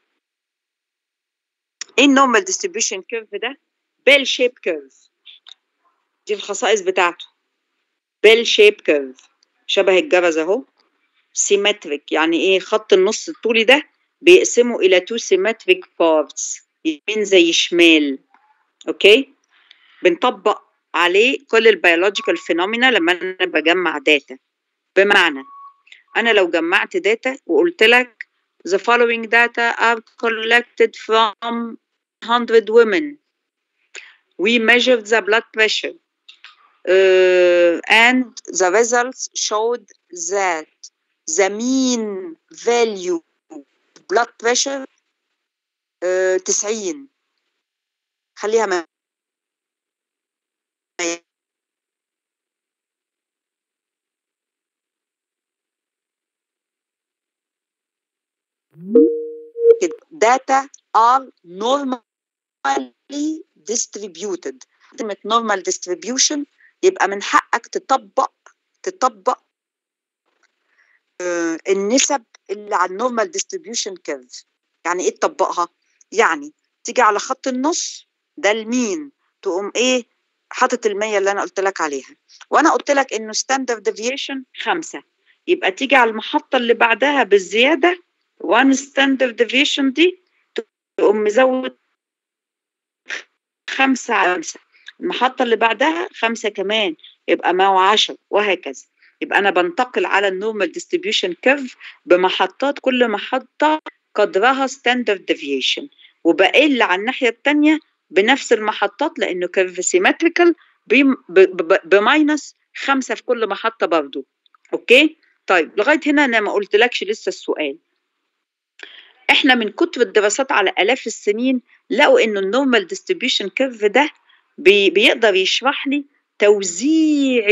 ايه النورمال ديستريبيوشن كيرف ده بيل شيب كيرف دي الخصائص بتاعته بيل شيب كيرف شبه الجرس اهو سيمتريك يعني ايه خط النص الطولي ده بيقسمه الى تو سيمتريك بارتس يمين زي شمال اوكي بنطبق عليه كل البيولوجيكال فينومينا لما انا بجمع داتا بمعنى انا لو جمعت داتا وقلت لك the following data are collected from 100 women we measured the blood pressure uh, and the results showed that the mean value blood pressure uh, 90 خليها ما data are normally distributed كلمة normal distribution يبقى من حقك تطبق تطبق آه، النسب اللي على النورمال ديستريبيوشن كيرف يعني ايه تطبقها يعني تيجي على خط النص ده المين تقوم ايه حاطط المية اللي انا قلت لك عليها وانا قلت لك انه ستاندرد ديفيشن خمسة يبقى تيجي على المحطة اللي بعدها بالزيادة وان ستاندرد ديفيشن دي تقوم مزود خمسة على خمسة المحطة اللي بعدها خمسة كمان يبقى ما هو عشر وهكذا يبقى أنا بنتقل على النورمال ديستريبيوشن كيرف بمحطات كل محطة قدرها ستاندرد ديفيشن وبقل على الناحية التانية بنفس المحطات لأنه كيرف سيمتريكال بماينس خمسة في كل محطة برضو أوكي طيب لغاية هنا أنا ما قلتلكش لسه السؤال احنا من كتر الدراسات على آلاف السنين لقوا انه النورمال ديستريبيوشن كيرف ده بي بيقدر يشرح لي توزيع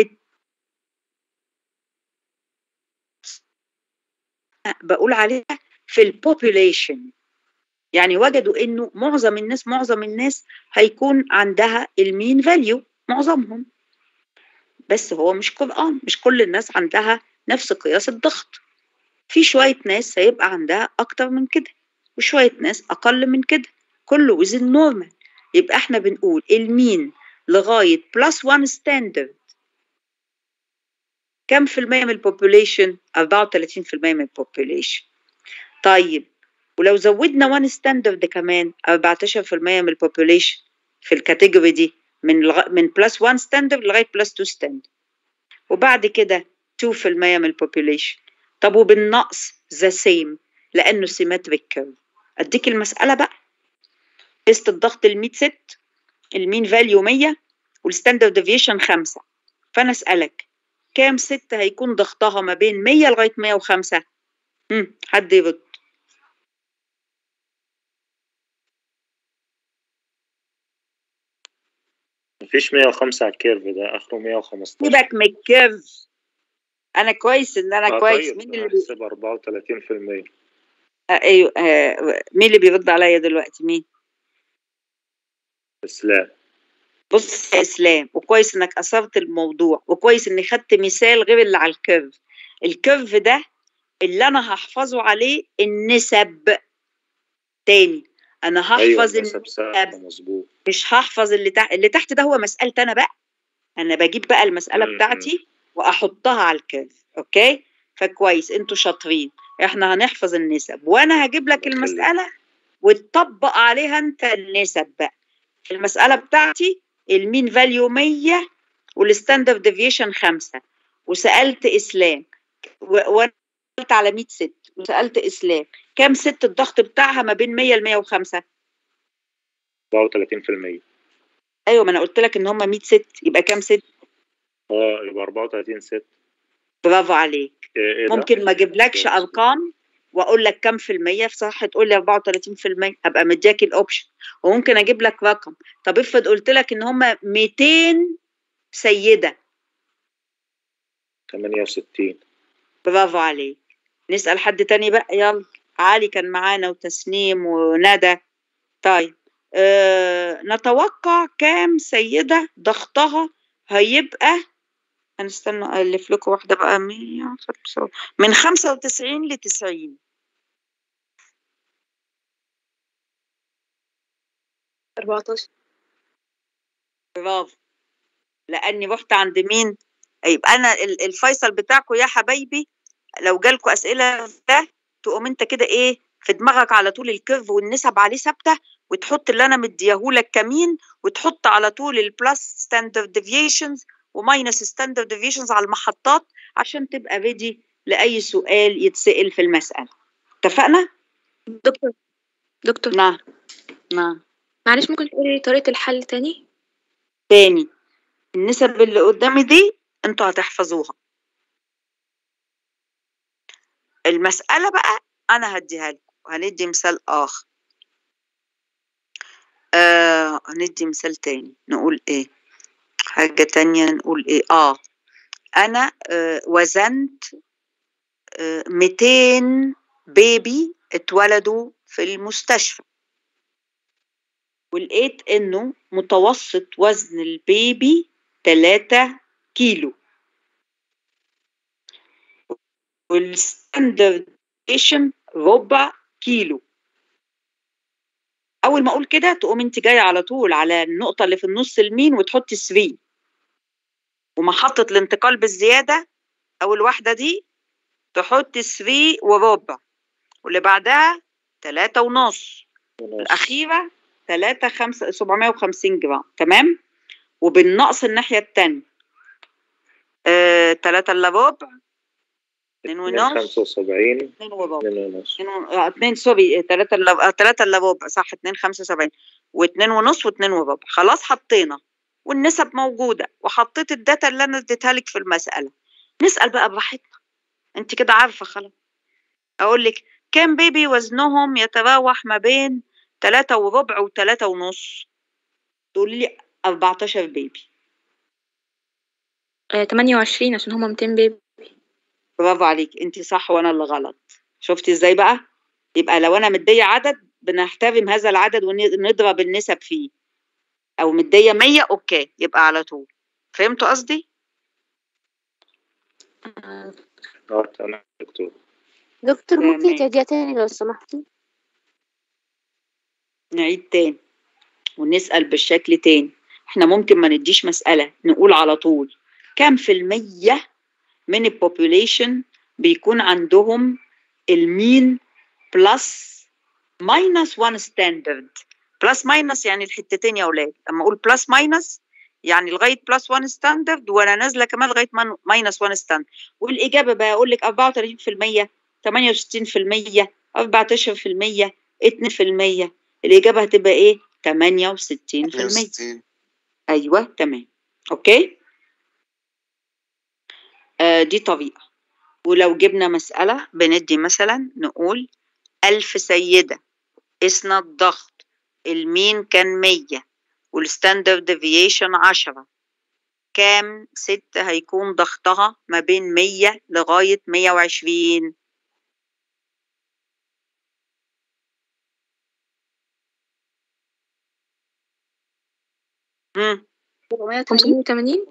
بقول عليها في البوبوليشن يعني وجدوا انه معظم الناس معظم الناس هيكون عندها المين فاليو معظمهم بس هو مش قرآن مش كل الناس عندها نفس قياس الضغط في شوية ناس هيبقى عندها أكتر من كده وشوية ناس أقل من كده كله وزن نورمال يبقى احنا بنقول المين لغاية بلس 1 ستاندرد كم في المية من البوبوليشن 34% من البوبوليشن طيب ولو زودنا 1 ستاندرد كمان 14% من البوبوليشن في الكاتيجوري دي من لغ... من بلس 1 ستاندرد لغايه بلس 2 ستاندرد وبعد كده 2% من البوبوليشن طب وبالنقص ذا سيم لانه سيمتريك كيرف اديك المساله بقى قست الضغط ال 100 ست المين فاليو 100 والستاندرد ديفيشن 5 فانا اسالك كام ست هيكون ضغطها ما بين 100 لغايه 105 امم حد يرد مفيش 105 على الكيرف ده اخره 115 سيبك من الكيرف انا كويس ان انا آه كويس طيب مين اللي بي... هحسب 34% آه ايوه آه مين اللي بيرد عليا دلوقتي مين اسلام بص يا اسلام وكويس انك اثرت الموضوع وكويس اني خدت مثال غير اللي على الكيرف الكيرف ده اللي انا هحفظه عليه النسب تاني انا ايوه هحفظ النسب ثابته النسب مظبوط مش هحفظ اللي تحت اللي تحت ده هو مسألتي انا بقى انا بجيب بقى المسألة م- م. بتاعتي واحطها على الكيرف اوكي فكويس انتوا شاطرين احنا هنحفظ النسب وانا هجيب لك الله يخليك المسألة وتطبق عليها انت النسب بقى في المسألة بتاعتي المين فاليو 100 والستاندرد ديفيشن 5 وسألت اسلام و- وانا سألت على 100 ست وسألت اسلام كام ست الضغط بتاعها ما بين 100 ل 105 34% ايوه ما انا قلت لك ان هم 100 ست يبقى كام ست اه يبقى 34 ست برافو عليك ايه إيه ده؟ ممكن ما اجيبلكش كويس. ارقام واقول لك كام في المية صح تقول لي 34% هبقى مدياك الاوبشن وممكن اجيب لك رقم طب افرض قلت لك ان هم 200 سيدة 68 برافو عليك نسأل حد تاني بقى يلا علي كان معانا وتسنيم وندى طيب أه نتوقع كام سيدة ضغطها هيبقى هنستنى ألف لكم واحدة بقى 100 من 95 ل 90 14 برافو لاني رحت عند مين يبقى انا ال- الفيصل بتاعكم يا حبايبي لو جالكوا اسئله في ده تقوم انت كده ايه في دماغك على طول الكيرف والنسب عليه ثابته وتحط اللي انا مديهولك كمين وتحط على طول البلس ستاندرد ديفيشنز وماينس ستاندرد ديفيشنز على المحطات عشان تبقى ريدي لاي سؤال يتسال في المساله اتفقنا دكتور دكتور نعم نعم معلش ممكن تقولي طريقة الحل تاني تاني النسب اللي قدامي دي انتوا هتحفظوها المسألة بقى أنا هديها لكم هندي مثال آخر آه هندي مثال تاني نقول إيه حاجة تانية نقول إيه آه أنا آه وزنت آه 200 بيبي اتولدوا في المستشفى ولقيت إنه متوسط وزن البيبي 3 كيلو والستاندرد ديفيشن ربع كيلو اول ما اقول كده تقوم انت جايه على طول على النقطه اللي في النص اليمين وتحطي 3 ومحطه الانتقال بالزياده اول واحده دي تحطي 3 وربع واللي بعدها 3 ونص الاخيره 3 5 750 جرام تمام وبالنقص الناحيه الثانيه آه 3 الا ربع 2 ونص 75 2 وربع 2 ونص اتنين و- آه، اتنين سوري تلاتة الا آه، تلاتة الا ربع صح اتنين خمسة وسبعين واتنين ونص واتنين وربع خلاص حطينا والنسب موجودة وحطيت الداتا اللي انا اديتها لك في المسألة نسأل بقى براحتنا انت كده عارفة خلاص اقول لك كام بيبي وزنهم يتراوح ما بين تلاتة وربع وتلاتة ونص تقولي لي 14 بيبي آه 28 عشان هما 200 بيبي برافو عليك انت صح وانا اللي غلط شفتي ازاي بقى يبقى لو انا مديه عدد بنحترم هذا العدد ونضرب النسب فيه او مديه 100 اوكي يبقى على طول فهمتوا قصدي آه، اه تمام دكتور دكتور ممكن تمام. تعيديها تاني لو سمحتي نعيد تاني ونسأل بالشكل تاني احنا ممكن ما نديش مسألة نقول على طول كم في المية من البوبوليشن بيكون عندهم المين بلس ماينس 1 ستاندرد بلس ماينس يعني الحتتين يا اولاد اما اقول بلس ماينس يعني لغايه بلس 1 ستاندرد وانا نازله كمان لغايه ماينس 1 ستاندرد والاجابه بقى اقول لك 34% 68% 14% 2% الاجابه هتبقى ايه 68% 68 ايوه تمام اوكي آه دي طريقه ولو جبنا مساله بندي مثلا نقول ألف سيده قسنا الضغط المين كان 100 والستاندرد ديفيشن 10 كام ست هيكون ضغطها ما بين 100 لغايه 120 مم. 580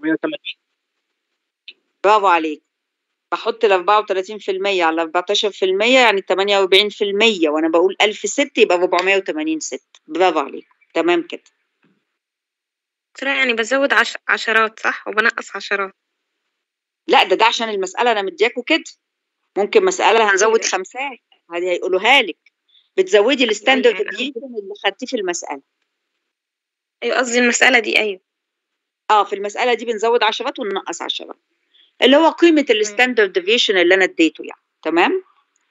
برافو عليك بحط ال 34% على 14% يعني 48% وانا بقول 1000 ست يبقى 480 ست برافو عليك تمام كده دكتورة يعني بزود عش... عشرات صح وبنقص عشرات لا ده ده عشان المسألة أنا مدياكوا كده ممكن مسألة هنزود خمسات هذه هيقولوها لك بتزودي الستاندرد ديفيشن اللي خدتيه في المسألة ايوه قصدي المسألة دي ايوه اه في المسألة دي بنزود عشرات وننقص عشرات اللي هو قيمة الستاندرد ديفيشن اللي أنا اديته يعني تمام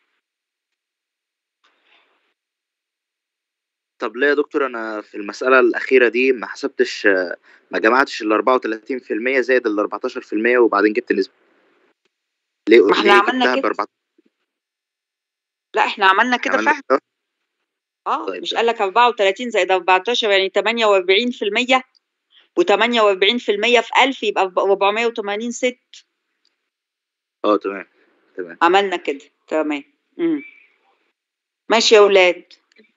طب ليه يا دكتور انا في المساله الاخيره دي ما حسبتش ما جمعتش ال 34% زائد ال 14% وبعدين جبت نسبه ليه ما احنا ليه عملنا جبتها كده. ب 14 لا احنا عملنا كده عملنا فعلا كده؟ اه طيب مش قال لك 34 زائد 14 يعني 48% و48% في 1000 يبقى 480 ست اه تمام تمام عملنا كده تمام امم ماشي يا اولاد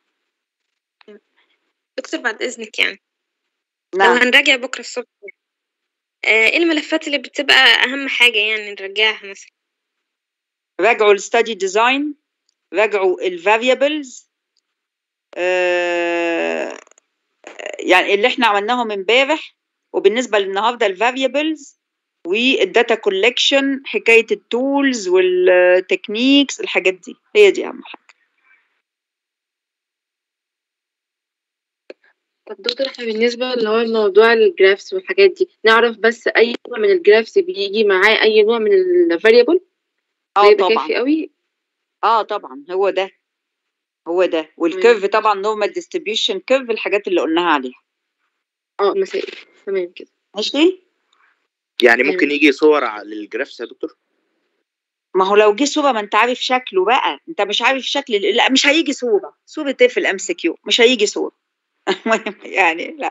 دكتور بعد إذنك يعني لو نعم هنراجع بكرة الصبح يعني. آه، ايه الملفات اللي بتبقى أهم حاجة يعني نرجعها مثلا راجعوا الستادي ديزاين راجعوا الفاريبلز يعني اللي احنا عملناهم امبارح وبالنسبه للنهارده الفاريبلز والداتا كولكشن حكايه التولز والتكنيكس الحاجات دي هي دي اهم حاجه طب دكتور احنا بالنسبة اللي هو موضوع الجرافس والحاجات دي نعرف بس أي نوع من الجرافس بيجي معاه أي نوع من الفاريبل اه يبقى طبعا كافي قوي اه طبعا هو ده هو ده والكيرف طبعا نورمال ديستريبيوشن كيرف الحاجات اللي قلناها عليها اه مسائل تمام كده ماشي يعني ممكن يجي صور ع- للجرافس يا دكتور ما هو لو جه صوره ما انت عارف شكله بقى انت مش عارف شكل ال- لا مش هيجي صوره صوره ايه في الام سي كيو مش هيجي صوره يعني لا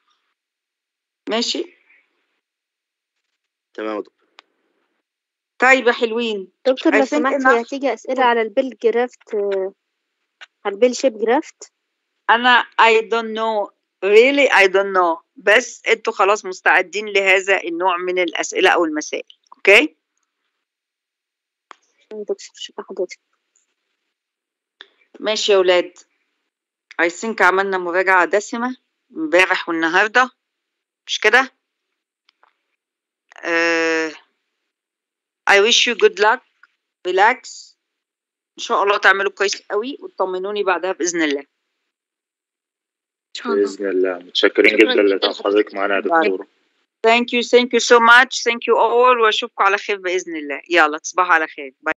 ماشي تمام يا دكتور طيب يا حلوين دكتور I لو think سمحتي enough. هتيجي أسئلة على البيل جرافت آه، على البيل شيب جرافت انا I don't know really I don't know بس انتوا خلاص مستعدين لهذا النوع من الاسئله او المسائل اوكي دكتور شكرا حضرتك ماشي يا ولاد I think عملنا مراجعه دسمه امبارح والنهارده مش كده uh, I wish you good luck relax ان شاء الله تعملوا كويس قوي وتطمنوني بعدها باذن الله بإذن الله متشكرين جدا لتعب حضرتك معانا يا دكتور Thank you thank you so much thank you all واشوفكم على خير باذن الله يلا تصبحوا على خير باي